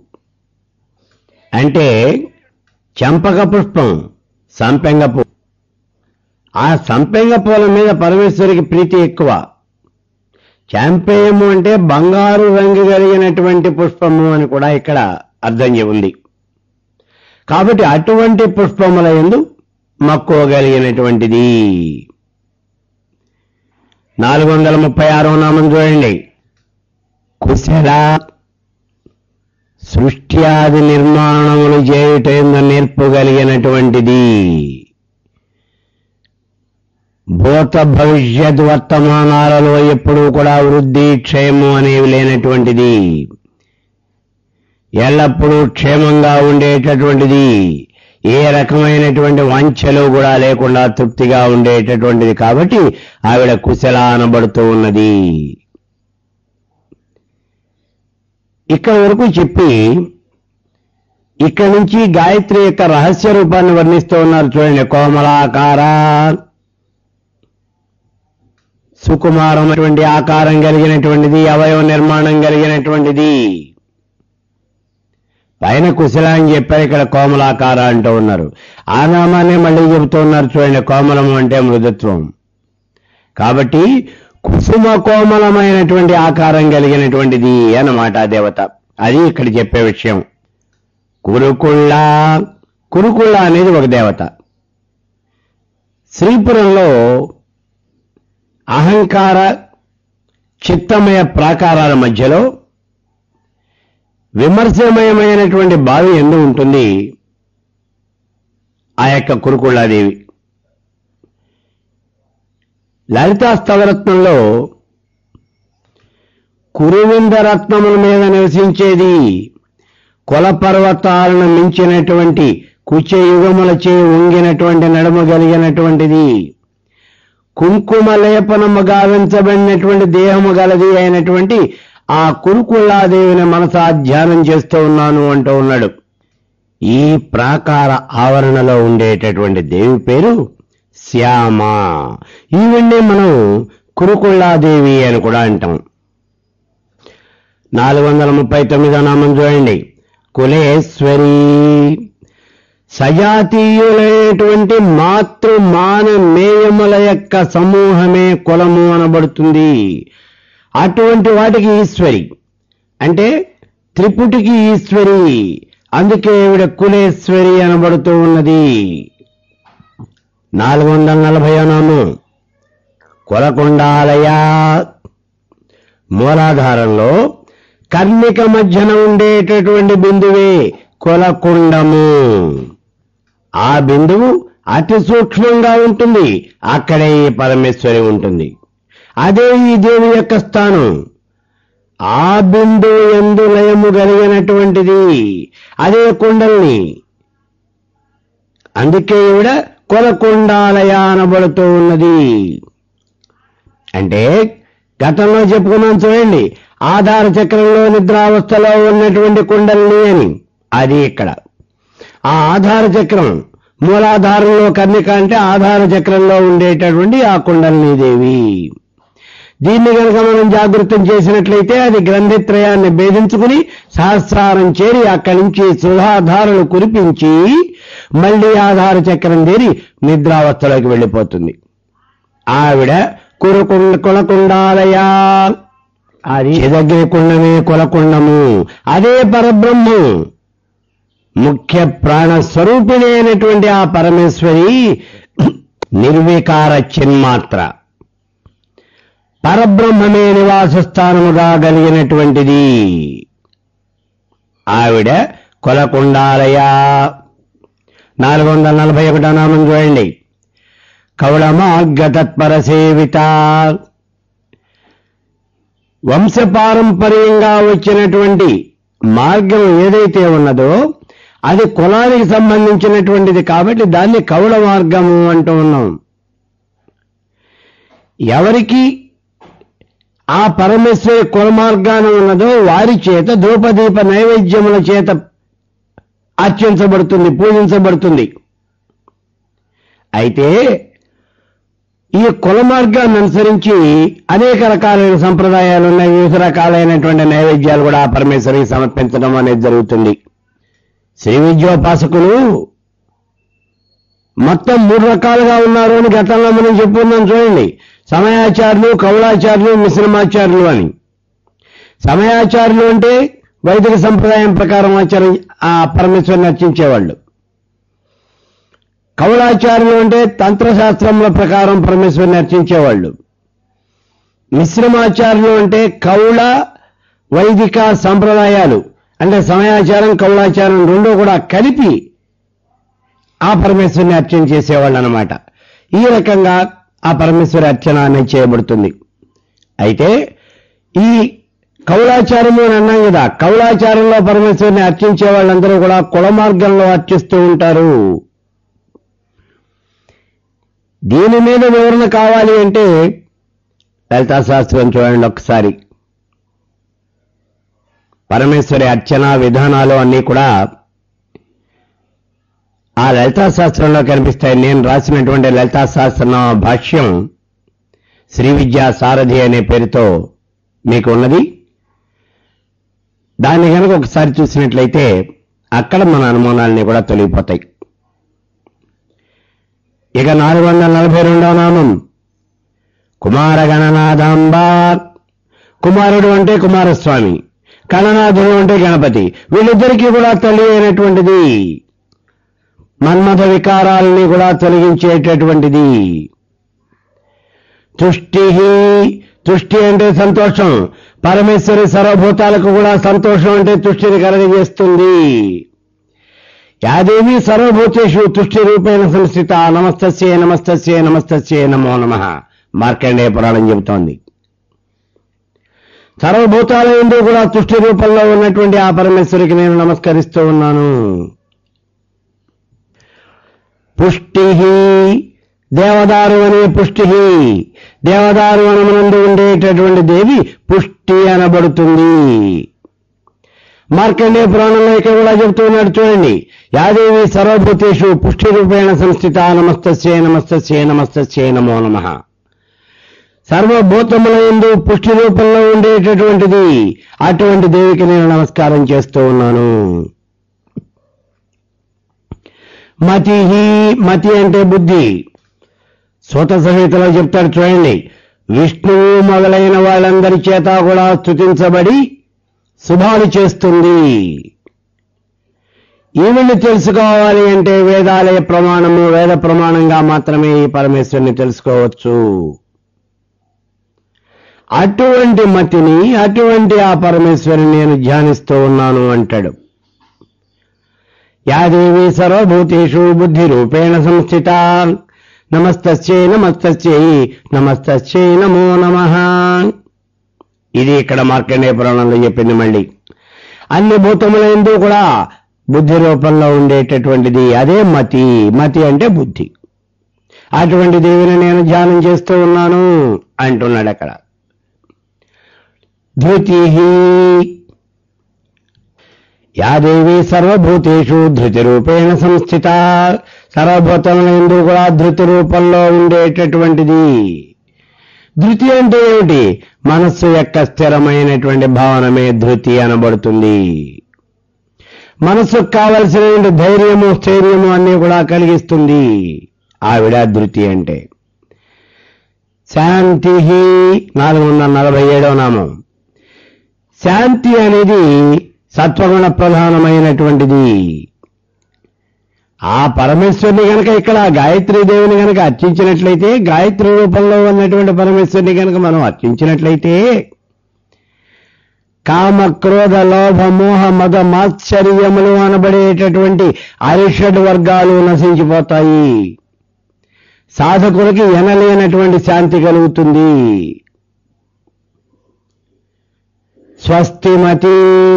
అంటే చంపక పుష్పం సంపెంగ పువ్వు ఆ సంపెంగ పూల మీద పరమేశ్వరికి ప్రీతి ఎక్కువ చాంపేయము అంటే బంగారు రంగు కలిగినటువంటి పుష్పము అని కూడా ఇక్కడ అర్థం ఉంది కాబట్టి అటువంటి పుష్పముల ఎందు మక్కువ కలిగినటువంటిది నాలుగు వందల ముప్పై ఆరో నామం చూడండి కుశల సృష్టి ఆది నిర్మాణములు చేయుటందు నేర్పు కలిగినటువంటిది భూత భవిష్యత్ వర్తమానాలలో ఎప్పుడూ కూడా వృద్ధి క్షేమం అనేవి లేనటువంటిది ఎల్లప్పుడూ క్షేమంగా ఉండేటటువంటిది ఏ రకమైనటువంటి వాంఛలు కూడా లేకుండా తృప్తిగా ఉండేటటువంటిది కాబట్టి ఆవిడ కుశల అనబడుతూ ఉన్నది ఇక్కడ వరకు చెప్పి ఇక్కడి నుంచి గాయత్రి యొక్క రహస్య రూపాన్ని వర్ణిస్తూ ఉన్నారు చూడండి కోమలాకార సుకుమారమైనటువంటి ఆకారం కలిగినటువంటిది అవయవ నిర్మాణం కలిగినటువంటిది పైన కుశల అని చెప్పారు ఇక్కడ కోమలాకార అంటూ ఉన్నారు ఆ నామాన్ని మళ్ళీ చెబుతూ ఉన్నారు చూడండి కోమలము అంటే మృదుత్వం కాబట్టి కుసుమ కోమలమైనటువంటి ఆకారం కలిగినటువంటిది అన్నమాట ఆ దేవత అది ఇక్కడ చెప్పే విషయం కురుకుళ్ళ కురుకుళ్ళ అనేది ఒక దేవత శ్రీపురంలో అహంకార చిత్తమయ ప్రాకారాల మధ్యలో విమర్శమయమైనటువంటి బావి ఎందు ఉంటుంది ఆ యొక్క కురుకుళ్ళాదేవి లలితా స్తవరత్నంలో కురువిందరత్నముల మీద నివసించేది కుల పర్వతాలను మించినటువంటి కుచ యుగములచే ఉంగినటువంటి నడుము కలిగినటువంటిది కుంకుమ లేపనము గావించబడినటువంటి దేహము గలది అయినటువంటి ఆ కురుకుళ్ళాదేవిని మనసా ధ్యానం చేస్తూ ఉన్నాను అంటూ ఉన్నాడు ఈ ప్రాకార ఆవరణలో ఉండేటటువంటి దేవి పేరు శ్యామ ఈవిడ్నే మనం కురుకుళ్ళాదేవి అని కూడా అంటాం నాలుగు వందల ముప్పై తొమ్మిదో నామం చూడండి కులేశ్వరి సజాతీయులైనటువంటి మాతృ మాన మేయముల యొక్క సమూహమే కులము అనబడుతుంది అటువంటి వాటికి ఈశ్వరి అంటే త్రిపుటికి ఈశ్వరి అందుకే ఈవిడ కులేశ్వరి అనబడుతూ ఉన్నది నాలుగు వందల నలభై నామం కొలకొండాలయ మూలాధారంలో కర్ణిక మధ్యన ఉండేటటువంటి బిందువే కొలకుండము ఆ బిందువు అతి సూక్ష్మంగా ఉంటుంది అక్కడే ఈ పరమేశ్వరి ఉంటుంది అదే ఈ దేవి యొక్క స్థానం ఆ బిందు ఎందు లయము కలిగినటువంటిది అదే కుండల్ని అందుకే ఈవిడ కొలకొండాలయ అనబడుతూ ఉన్నది అంటే గతంలో చెప్పుకున్నాం చూడండి ఆధార చక్రంలో నిద్రావస్థలో ఉన్నటువంటి కుండల్ని అని అది ఇక్కడ ఆ ఆధార చక్రం మూలాధారంలో కన్నిక అంటే ఆధార చక్రంలో ఉండేటటువంటి ఆ కుండలిని దేవి దీన్ని కనుక మనం జాగృతం చేసినట్లయితే అది గ్రంథిత్రయాన్ని భేదించుకుని సహస్రారం చేరి అక్కడి నుంచి సుధాధారలు కురిపించి మళ్ళీ ఆధార చక్రం చేరి నిద్రావస్థలోకి వెళ్ళిపోతుంది ఆవిడ కురకుండ కులకుండాలయా అది దగ్గర కుండమే కులకుండము అదే పరబ్రహ్మం ముఖ్య ప్రాణ స్వరూపిణి అయినటువంటి ఆ పరమేశ్వరి నిర్వికార చిన్మాత్ర పరబ్రహ్మమే నివాస స్థానముగా కలిగినటువంటిది ఆవిడ కొలకుండాలయ నాలుగు వందల నలభై ఒకటో నామం చూడండి కౌళమార్గతత్పర సేవిత వంశపారంపర్యంగా వచ్చినటువంటి మార్గం ఏదైతే ఉన్నదో అది కులానికి సంబంధించినటువంటిది కాబట్టి దాన్ని కౌళ మార్గము అంటూ ఉన్నాం ఎవరికి ఆ పరమేశ్వరి కుల మార్గాన ఉన్నదో వారి చేత ధూపదీప నైవేద్యముల చేత అర్చించబడుతుంది పూజించబడుతుంది అయితే ఈ కుల మార్గాన్ని అనుసరించి అనేక రకాలైన సంప్రదాయాలు ఉన్నాయి వివిధ రకాలైనటువంటి నైవేద్యాలు కూడా ఆ పరమేశ్వరికి సమర్పించడం అనేది జరుగుతుంది శ్రీ విద్యోపాసకులు మొత్తం మూడు రకాలుగా ఉన్నారు అని గతంలో మనం చెప్పుకున్నాం చూడండి సమయాచారులు కౌలాచారులు మిశ్రమాచారులు అని సమయాచారులు అంటే వైదిక సంప్రదాయం ప్రకారం ఆచారం ఆ పరమేశ్వరిని అర్చించేవాళ్ళు కౌలాచారులు అంటే తంత్రశాస్త్రముల ప్రకారం పరమేశ్వరిని అర్చించేవాళ్ళు మిశ్రమాచారులు అంటే కౌళ వైదిక సంప్రదాయాలు అంటే సమయాచారం కౌలాచారం రెండూ కూడా కలిపి ఆ పరమేశ్వరిని అర్చన చేసేవాళ్ళు అనమాట ఈ రకంగా ఆ పరమేశ్వరి అర్చన అనేది చేయబడుతుంది అయితే ఈ కౌలాచారము అని అన్నాం కదా కౌలాచారంలో పరమేశ్వరిని అర్చించే వాళ్ళందరూ కూడా కుల మార్గంలో అర్చిస్తూ ఉంటారు దీని మీద వివరణ కావాలి అంటే లలితా శాస్త్రం చూడండి ఒకసారి పరమేశ్వరి అర్చన విధానాలు అన్నీ కూడా ఆ లలితా శాస్త్రంలో కనిపిస్తాయి నేను రాసినటువంటి లలితా శాస్త్రం భాష్యం శ్రీ విద్యా సారథి అనే పేరుతో మీకు ఉన్నది దాన్ని కనుక ఒకసారి చూసినట్లయితే అక్కడ మన అనుమానాలన్నీ కూడా తొలగిపోతాయి ఇక నాలుగు వందల నలభై రెండవ నామం కుమార గణనాథాంబ కుమారుడు అంటే కుమారస్వామి గణనాథుడు అంటే గణపతి వీళ్ళిద్దరికీ కూడా తల్లి అయినటువంటిది మన్మథ వికారాలని కూడా తొలగించేటటువంటిది తుష్టి తుష్టి అంటే సంతోషం పరమేశ్వరి సర్వభూతాలకు కూడా సంతోషం అంటే తుష్టిని కలగజేస్తుంది యాదేవి సర్వభూతేషు తుష్టి రూపేణ సంస్థిత నమస్తస్యే నమస్తస్యే నమస్తస్యే నమో నమ మార్కండేయ పురాణం చెబుతోంది సర్వభూతాల ఎందు కూడా తుష్టి రూపంలో ఉన్నటువంటి ఆ పరమేశ్వరికి నేను నమస్కరిస్తూ ఉన్నాను పుష్టి దేవదారు అనే పుష్టి దేవదారు అనమునందు ఉండేటటువంటి దేవి పుష్టి అనబడుతుంది మార్కండే పురాణంలో ఇక్కడ కూడా చెబుతూ ఉన్నాడు చూడండి యాదేవి సర్వభూతేషు పుష్టి రూపేణ సంస్థిత నమస్తస్యే నమస్తస్యే నమస్తస్యే నమో నమ సర్వభూతముల ఎందు పుష్టి రూపంలో ఉండేటటువంటిది అటువంటి దేవికి నేను నమస్కారం చేస్తూ ఉన్నాను మతి మతి అంటే బుద్ధి స్వత సహితలో చెప్తాడు చూడండి విష్ణువు మొదలైన వాళ్ళందరి చేత కూడా స్తుతించబడి శుభాలు చేస్తుంది ఈవిని తెలుసుకోవాలి అంటే వేదాలయ ప్రమాణము వేద ప్రమాణంగా మాత్రమే ఈ పరమేశ్వరుని తెలుసుకోవచ్చు అటువంటి మతిని అటువంటి ఆ పరమేశ్వరుని నేను ధ్యానిస్తూ ఉన్నాను అంటాడు యాదేవి సర్వభూతేషు బుద్ధి రూపేణ సంస్థిత నమస్తస్యై నమస్తస్యై నమస్తస్యై నమో నమ ఇది ఇక్కడ మార్కండేయ పురాణంలో చెప్పింది మళ్ళీ అన్ని భూతములందు కూడా బుద్ధి రూపంలో ఉండేటటువంటిది అదే మతి మతి అంటే బుద్ధి అటువంటి దేవిని నేను ధ్యానం చేస్తూ ఉన్నాను అంటున్నాడు అక్కడ ధృతి యాదేవి సర్వభూతేషు ధృతి రూపేణ సంస్థిత సర్వభూతములందు కూడా ధృతి రూపంలో ఉండేటటువంటిది ధృతి అంటే ఏమిటి మనస్సు యొక్క స్థిరమైనటువంటి భావనమే ధృతి అనబడుతుంది మనస్సుకు కావలసినటువంటి ధైర్యము స్థైర్యము అన్ని కూడా కలిగిస్తుంది ఆవిడ ధృతి అంటే శాంతి నాలుగు వందల నలభై ఏడవ నామం శాంతి అనేది సత్వగుణ ప్రధానమైనటువంటిది ఆ పరమేశ్వరుని గనక ఇక్కడ గాయత్రీ దేవిని గనక అర్చించినట్లయితే గాయత్రి రూపంలో ఉన్నటువంటి పరమేశ్వరుని గనక మనం అర్చించినట్లయితే కామ క్రోధ లోభ మోహ మద మాత్సర్యములు అనబడేటటువంటి అరిషడ్ వర్గాలు నశించిపోతాయి సాధకులకి ఎనలేనటువంటి శాంతి కలుగుతుంది స్వస్తిమతి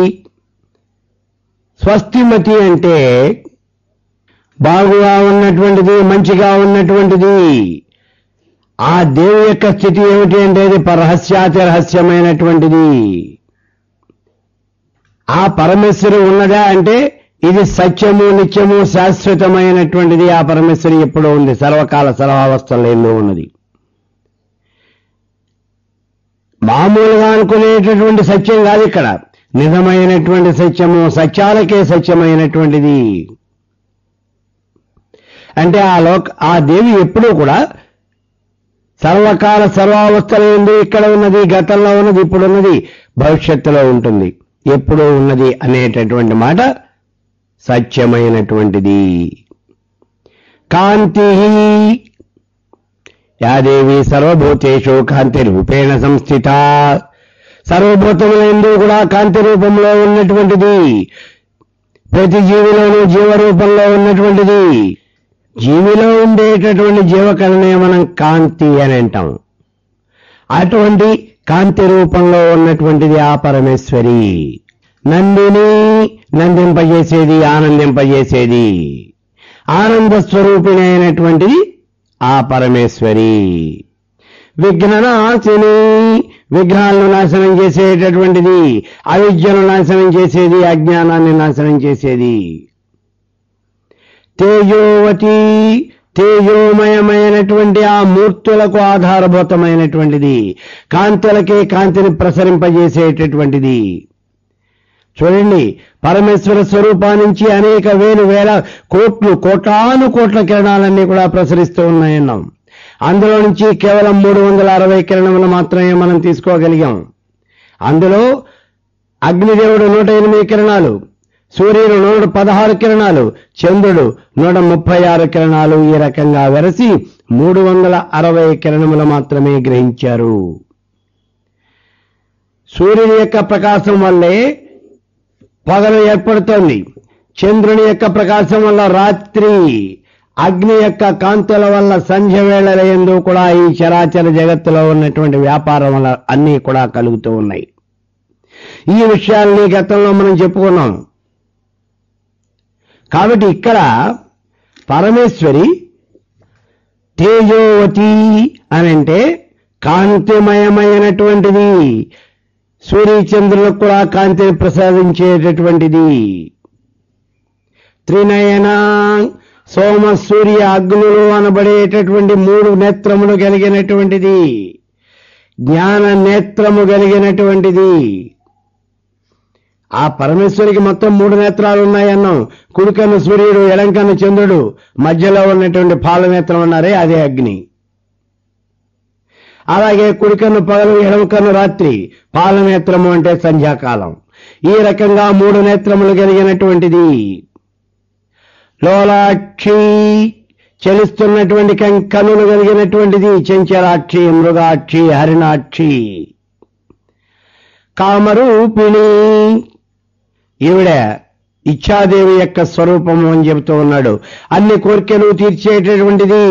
స్వస్తిమతి అంటే బాగుగా ఉన్నటువంటిది మంచిగా ఉన్నటువంటిది ఆ దేవి యొక్క స్థితి ఏమిటి అంటే అది పరహస్యాతి రహస్యమైనటువంటిది ఆ పరమేశ్వరి ఉన్నదా అంటే ఇది సత్యము నిత్యము శాశ్వతమైనటువంటిది ఆ పరమేశ్వరి ఎప్పుడూ ఉంది సర్వకాల సర్వావస్థల్లో ఎన్నో ఉన్నది మామూలుగా అనుకునేటటువంటి సత్యం కాదు ఇక్కడ నిజమైనటువంటి సత్యము సత్యాలకే సత్యమైనటువంటిది అంటే ఆ లోక ఆ దేవి ఎప్పుడూ కూడా సర్వకాల సర్వావస్థల ఎందు ఇక్కడ ఉన్నది గతంలో ఉన్నది ఇప్పుడు ఉన్నది భవిష్యత్తులో ఉంటుంది ఎప్పుడూ ఉన్నది అనేటటువంటి మాట సత్యమైనటువంటిది కాంతి యాదేవి సర్వభూతేషు కాంతి రూపేణ సంస్థిత సర్వభూతములందు కూడా కాంతి రూపంలో ఉన్నటువంటిది ప్రతి జీవిలోనూ జీవరూపంలో ఉన్నటువంటిది జీవిలో ఉండేటటువంటి జీవకళనే మనం కాంతి అని అంటాం అటువంటి కాంతి రూపంలో ఉన్నటువంటిది ఆ పరమేశ్వరి నందిని నందింపజేసేది ఆనందింపజేసేది ఆనంద స్వరూపిణి అయినటువంటిది ఆ పరమేశ్వరి విఘ్ననాశిని విఘ్నాలను నాశనం చేసేటటువంటిది అవిద్యను నాశనం చేసేది అజ్ఞానాన్ని నాశనం చేసేది తేజోవతి తేజోమయమైనటువంటి ఆ మూర్తులకు ఆధారభూతమైనటువంటిది కాంతులకే కాంతిని ప్రసరింపజేసేటటువంటిది చూడండి పరమేశ్వర స్వరూపానికి అనేక వేలు వేల కోట్లు కోటాను కోట్ల కిరణాలన్నీ కూడా ప్రసరిస్తూ ఉన్నాయన్నాం అందులో నుంచి కేవలం మూడు వందల అరవై కిరణములు మాత్రమే మనం తీసుకోగలిగాం అందులో అగ్నిదేవుడు నూట ఎనిమిది కిరణాలు సూర్యుడు నూట పదహారు కిరణాలు చంద్రుడు నూట ముప్పై ఆరు కిరణాలు ఈ రకంగా వెరసి మూడు వందల అరవై కిరణములు మాత్రమే గ్రహించారు సూర్యుని యొక్క ప్రకాశం వల్లే పగలు ఏర్పడుతోంది చంద్రుని యొక్క ప్రకాశం వల్ల రాత్రి అగ్ని యొక్క కాంతుల వల్ల సంధ్య వేళల ఎందు కూడా ఈ చరాచర జగత్తులో ఉన్నటువంటి వ్యాపారం వల్ల అన్నీ కూడా కలుగుతూ ఉన్నాయి ఈ విషయాల్ని గతంలో మనం చెప్పుకున్నాం కాబట్టి ఇక్కడ పరమేశ్వరి తేజోవతి అని అంటే కాంతిమయమైనటువంటిది సూర్యచంద్రులకు కూడా కాంతిని ప్రసాదించేటటువంటిది త్రినయన సోమ సూర్య అగ్నులు అనబడేటటువంటి మూడు నేత్రములు కలిగినటువంటిది జ్ఞాన నేత్రము కలిగినటువంటిది ఆ పరమేశ్వరికి మొత్తం మూడు నేత్రాలు ఉన్నాయన్నాం కుడికన్ను సూర్యుడు ఎడంకన్ను చంద్రుడు మధ్యలో ఉన్నటువంటి పాలనేత్రం ఉన్నారే అదే అగ్ని అలాగే కుడికన్ను పగలు ఎడమకన్ను రాత్రి పాలనేత్రము అంటే సంధ్యాకాలం ఈ రకంగా మూడు నేత్రములు కలిగినటువంటిది లోలాక్షి చలిస్తున్నటువంటి కం- కన్నులు కలిగినటువంటిది చెంచలాక్షి మృగాక్షి హరిణాక్షి కామరూపిణి ఈవిడ ఇచ్ఛాదేవి యొక్క స్వరూపము అని చెబుతూ ఉన్నాడు అన్ని కోరికలు తీర్చేటటువంటిది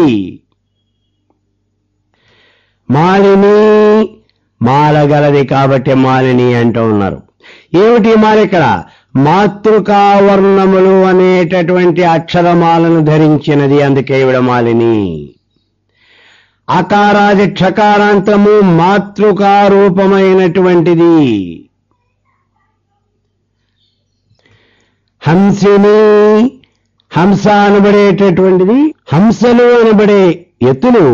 మాలిని మాలగలది కాబట్టి మాలిని అంటూ ఉన్నారు ఏమిటి మాల ఇక్కడ మాతృకావర్ణములు అనేటటువంటి అక్షరమాలను ధరించినది అందుకే ఈవిడ మాలిని అకారాది క్షకారాంతము మాతృకారూపమైనటువంటిది హంసిని హంస అనబడేటటువంటిది హంసలు అనబడే ఎత్తులు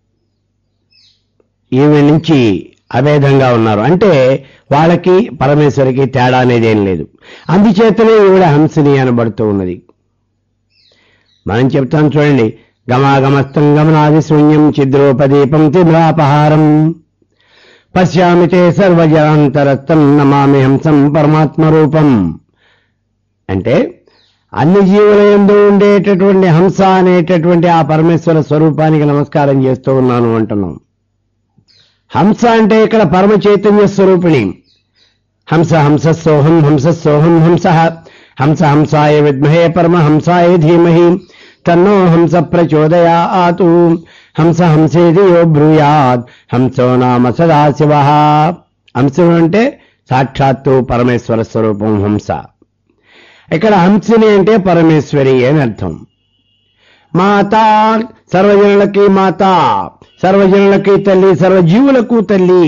ఈమె నుంచి అభేదంగా ఉన్నారు అంటే వాళ్ళకి పరమేశ్వరికి తేడా అనేది ఏం లేదు అందుచేతనే ఈవిడ హంసిని అనబడుతూ ఉన్నది మనం చెప్తాం చూడండి గమాగమస్తం గమనాది శూన్యం చిద్రోపదీపం తిమ్రాపహారం పశ్యామి తే సర్వజరాంతరత్తం నమామి హంసం పరమాత్మ రూపం అంటే అన్ని జీవుల ఎందు ఉండేటటువంటి హంస అనేటటువంటి ఆ పరమేశ్వర స్వరూపానికి నమస్కారం చేస్తూ ఉన్నాను అంటున్నాం హంస అంటే ఇక్కడ పరమ చైతన్య స్వరూపిణి హంస హంసస్సోహం హంసస్సోహం హంస హంస హంసాయ విద్మహే పరమ హంసాయ ధీమహి తన్నో హంస ప్రచోదయాతు హంస హంసేది యో బ్రూయాత్ హంసో నామ సదాశివ హంసం అంటే సాక్షాత్తు పరమేశ్వర స్వరూపం హంస ఇక్కడ హంసిని అంటే పరమేశ్వరి అని అర్థం మాత సర్వజనులకి మాత సర్వజనులకి తల్లి సర్వజీవులకు తల్లి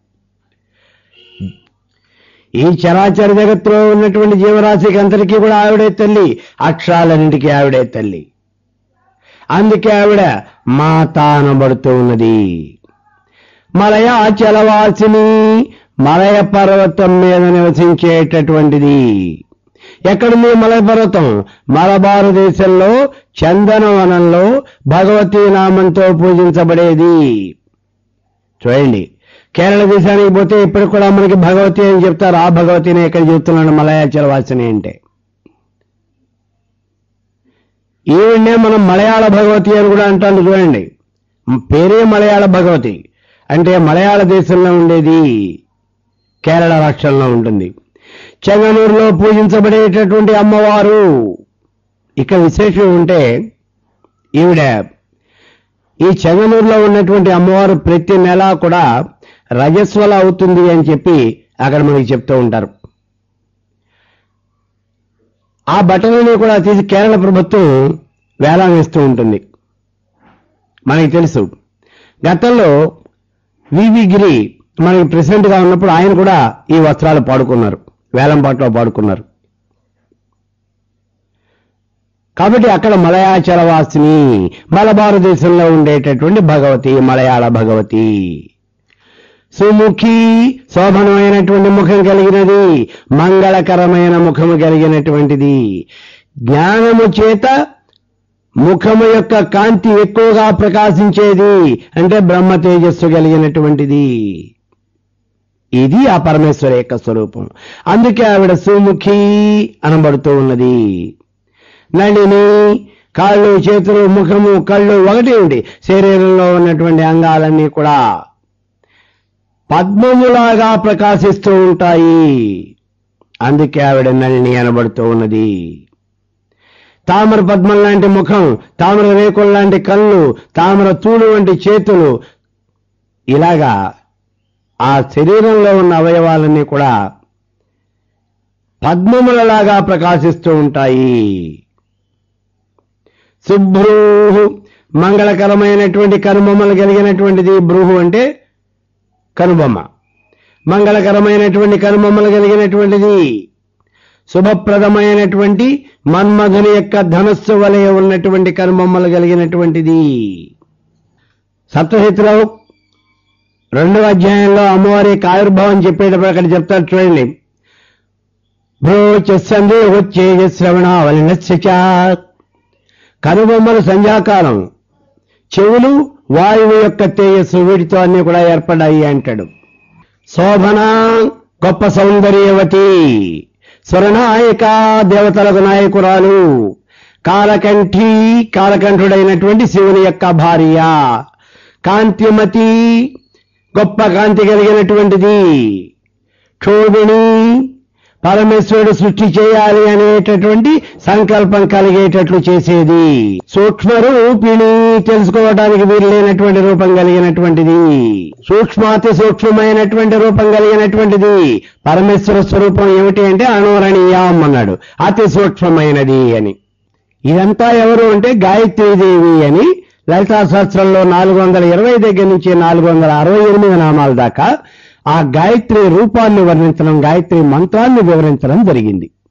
ఈ చరాచర జగత్తులో ఉన్నటువంటి జీవరాశికి అందరికీ కూడా ఆవిడే తల్లి అక్షరాలన్నింటికీ ఆవిడే తల్లి అందుకే ఆవిడ మాత అనబడుతూ ఉన్నది మలయాచలవాసిని మలయ పర్వతం మీద నివసించేటటువంటిది ఎక్కడుంది మలయ పర్వతం మలబారు దేశంలో చందనవనంలో భగవతీ నామంతో పూజించబడేది చూడండి కేరళ దేశానికి పోతే ఇప్పటికి కూడా మనకి భగవతి అని చెప్తారు ఆ భగవతిని ఎక్కడ చెప్తున్నాడు మలయాచల వాసిని అంటే ఈవిడ్నే మనం మలయాళ భగవతి అని కూడా అంటాను చూడండి పేరే మలయాళ భగవతి అంటే మలయాళ దేశంలో ఉండేది కేరళ రాష్ట్రంలో ఉంటుంది చెంగనూరులో పూజించబడేటటువంటి అమ్మవారు ఇక్కడ విశేషం ఉంటే ఈవిడ ఈ చెంగనూరులో ఉన్నటువంటి అమ్మవారు ప్రతి నెల కూడా రజస్వల అవుతుంది అని చెప్పి అక్కడ మనకి చెప్తూ ఉంటారు ఆ బట్టలని కూడా తీసి కేరళ ప్రభుత్వం వేలం వేస్తూ ఉంటుంది మనకి తెలుసు గతంలో వివి గిరి మనకి ప్రెసిడెంట్ గా ఉన్నప్పుడు ఆయన కూడా ఈ వస్త్రాలు పాడుకున్నారు వేలం పాటలో పాడుకున్నారు కాబట్టి అక్కడ మలయాచల వాసిని మలబారు దేశంలో ఉండేటటువంటి భగవతి మలయాళ భగవతి సుముఖి శోభనమైనటువంటి ముఖం కలిగినది మంగళకరమైన ముఖము కలిగినటువంటిది జ్ఞానము చేత ముఖము యొక్క కాంతి ఎక్కువగా ప్రకాశించేది అంటే బ్రహ్మ తేజస్సు కలిగినటువంటిది ఇది ఆ పరమేశ్వర యొక్క స్వరూపం అందుకే ఆవిడ సుముఖి అనబడుతూ ఉన్నది నళిని కాళ్ళు చేతులు ముఖము కళ్ళు ఒకటి ఉండి శరీరంలో ఉన్నటువంటి అంగాలన్నీ కూడా పద్మములాగా ప్రకాశిస్తూ ఉంటాయి అందుకే ఆవిడ నళిని అనబడుతూ ఉన్నది తామర పద్మం లాంటి ముఖం తామర రేకుల లాంటి కళ్ళు తామర తూడు వంటి చేతులు ఇలాగా ఆ శరీరంలో ఉన్న అవయవాలన్నీ కూడా పద్మములలాగా ప్రకాశిస్తూ ఉంటాయి శుభ్రూహు మంగళకరమైనటువంటి కనుబొమ్మలు కలిగినటువంటిది భ్రూహు అంటే కనుబొమ్మ మంగళకరమైనటువంటి కనుమమ్మలు కలిగినటువంటిది శుభప్రదమైనటువంటి మన్మధుని యొక్క ధనస్సు వలె ఉన్నటువంటి కనుమమ్మలు కలిగినటువంటిది సప్తహితిలో రెండవ అధ్యాయంలో అమ్మవారి యొక్క ఆవిర్భావం చెప్పేటప్పుడు అక్కడ చెప్తారు చూడండి భ్రోచందే వచ్చే శ్రవణావలినస్య చ. కనుబొమ్మలు సంధ్యాకాలం చెవులు వాయువు యొక్క తేజస్సు వీటితో అన్ని కూడా ఏర్పడ్డాయి అంటాడు శోభన గొప్ప సౌందర్యవతి స్వరనాయక దేవతలకు నాయకురాలు కాలకంఠి కాలకంఠుడైనటువంటి శివుని యొక్క భార్య కాంతిమతి గొప్ప కాంతి కలిగినటువంటిది క్షోభిణి పరమేశ్వరుడు సృష్టి చేయాలి అనేటటువంటి సంకల్పం కలిగేటట్లు చేసేది సూక్ష్మ రూపిణి తెలుసుకోవడానికి వీలు లేనటువంటి రూపం కలిగినటువంటిది సూక్ష్మాతి సూక్ష్మమైనటువంటి రూపం కలిగినటువంటిది పరమేశ్వర స్వరూపం ఏమిటి అంటే అణోరణీయం అన్నాడు అతి సూక్ష్మమైనది అని ఇదంతా ఎవరు అంటే గాయత్రీదేవి అని లలితా శాస్త్రంలో నాలుగు వందల ఇరవై దగ్గర నుంచి నాలుగు వందల అరవై ఎనిమిది నామాల దాకా ఆ గాయత్రి రూపాన్ని వర్ణించడం గాయత్రి మంత్రాన్ని వివరించడం జరిగింది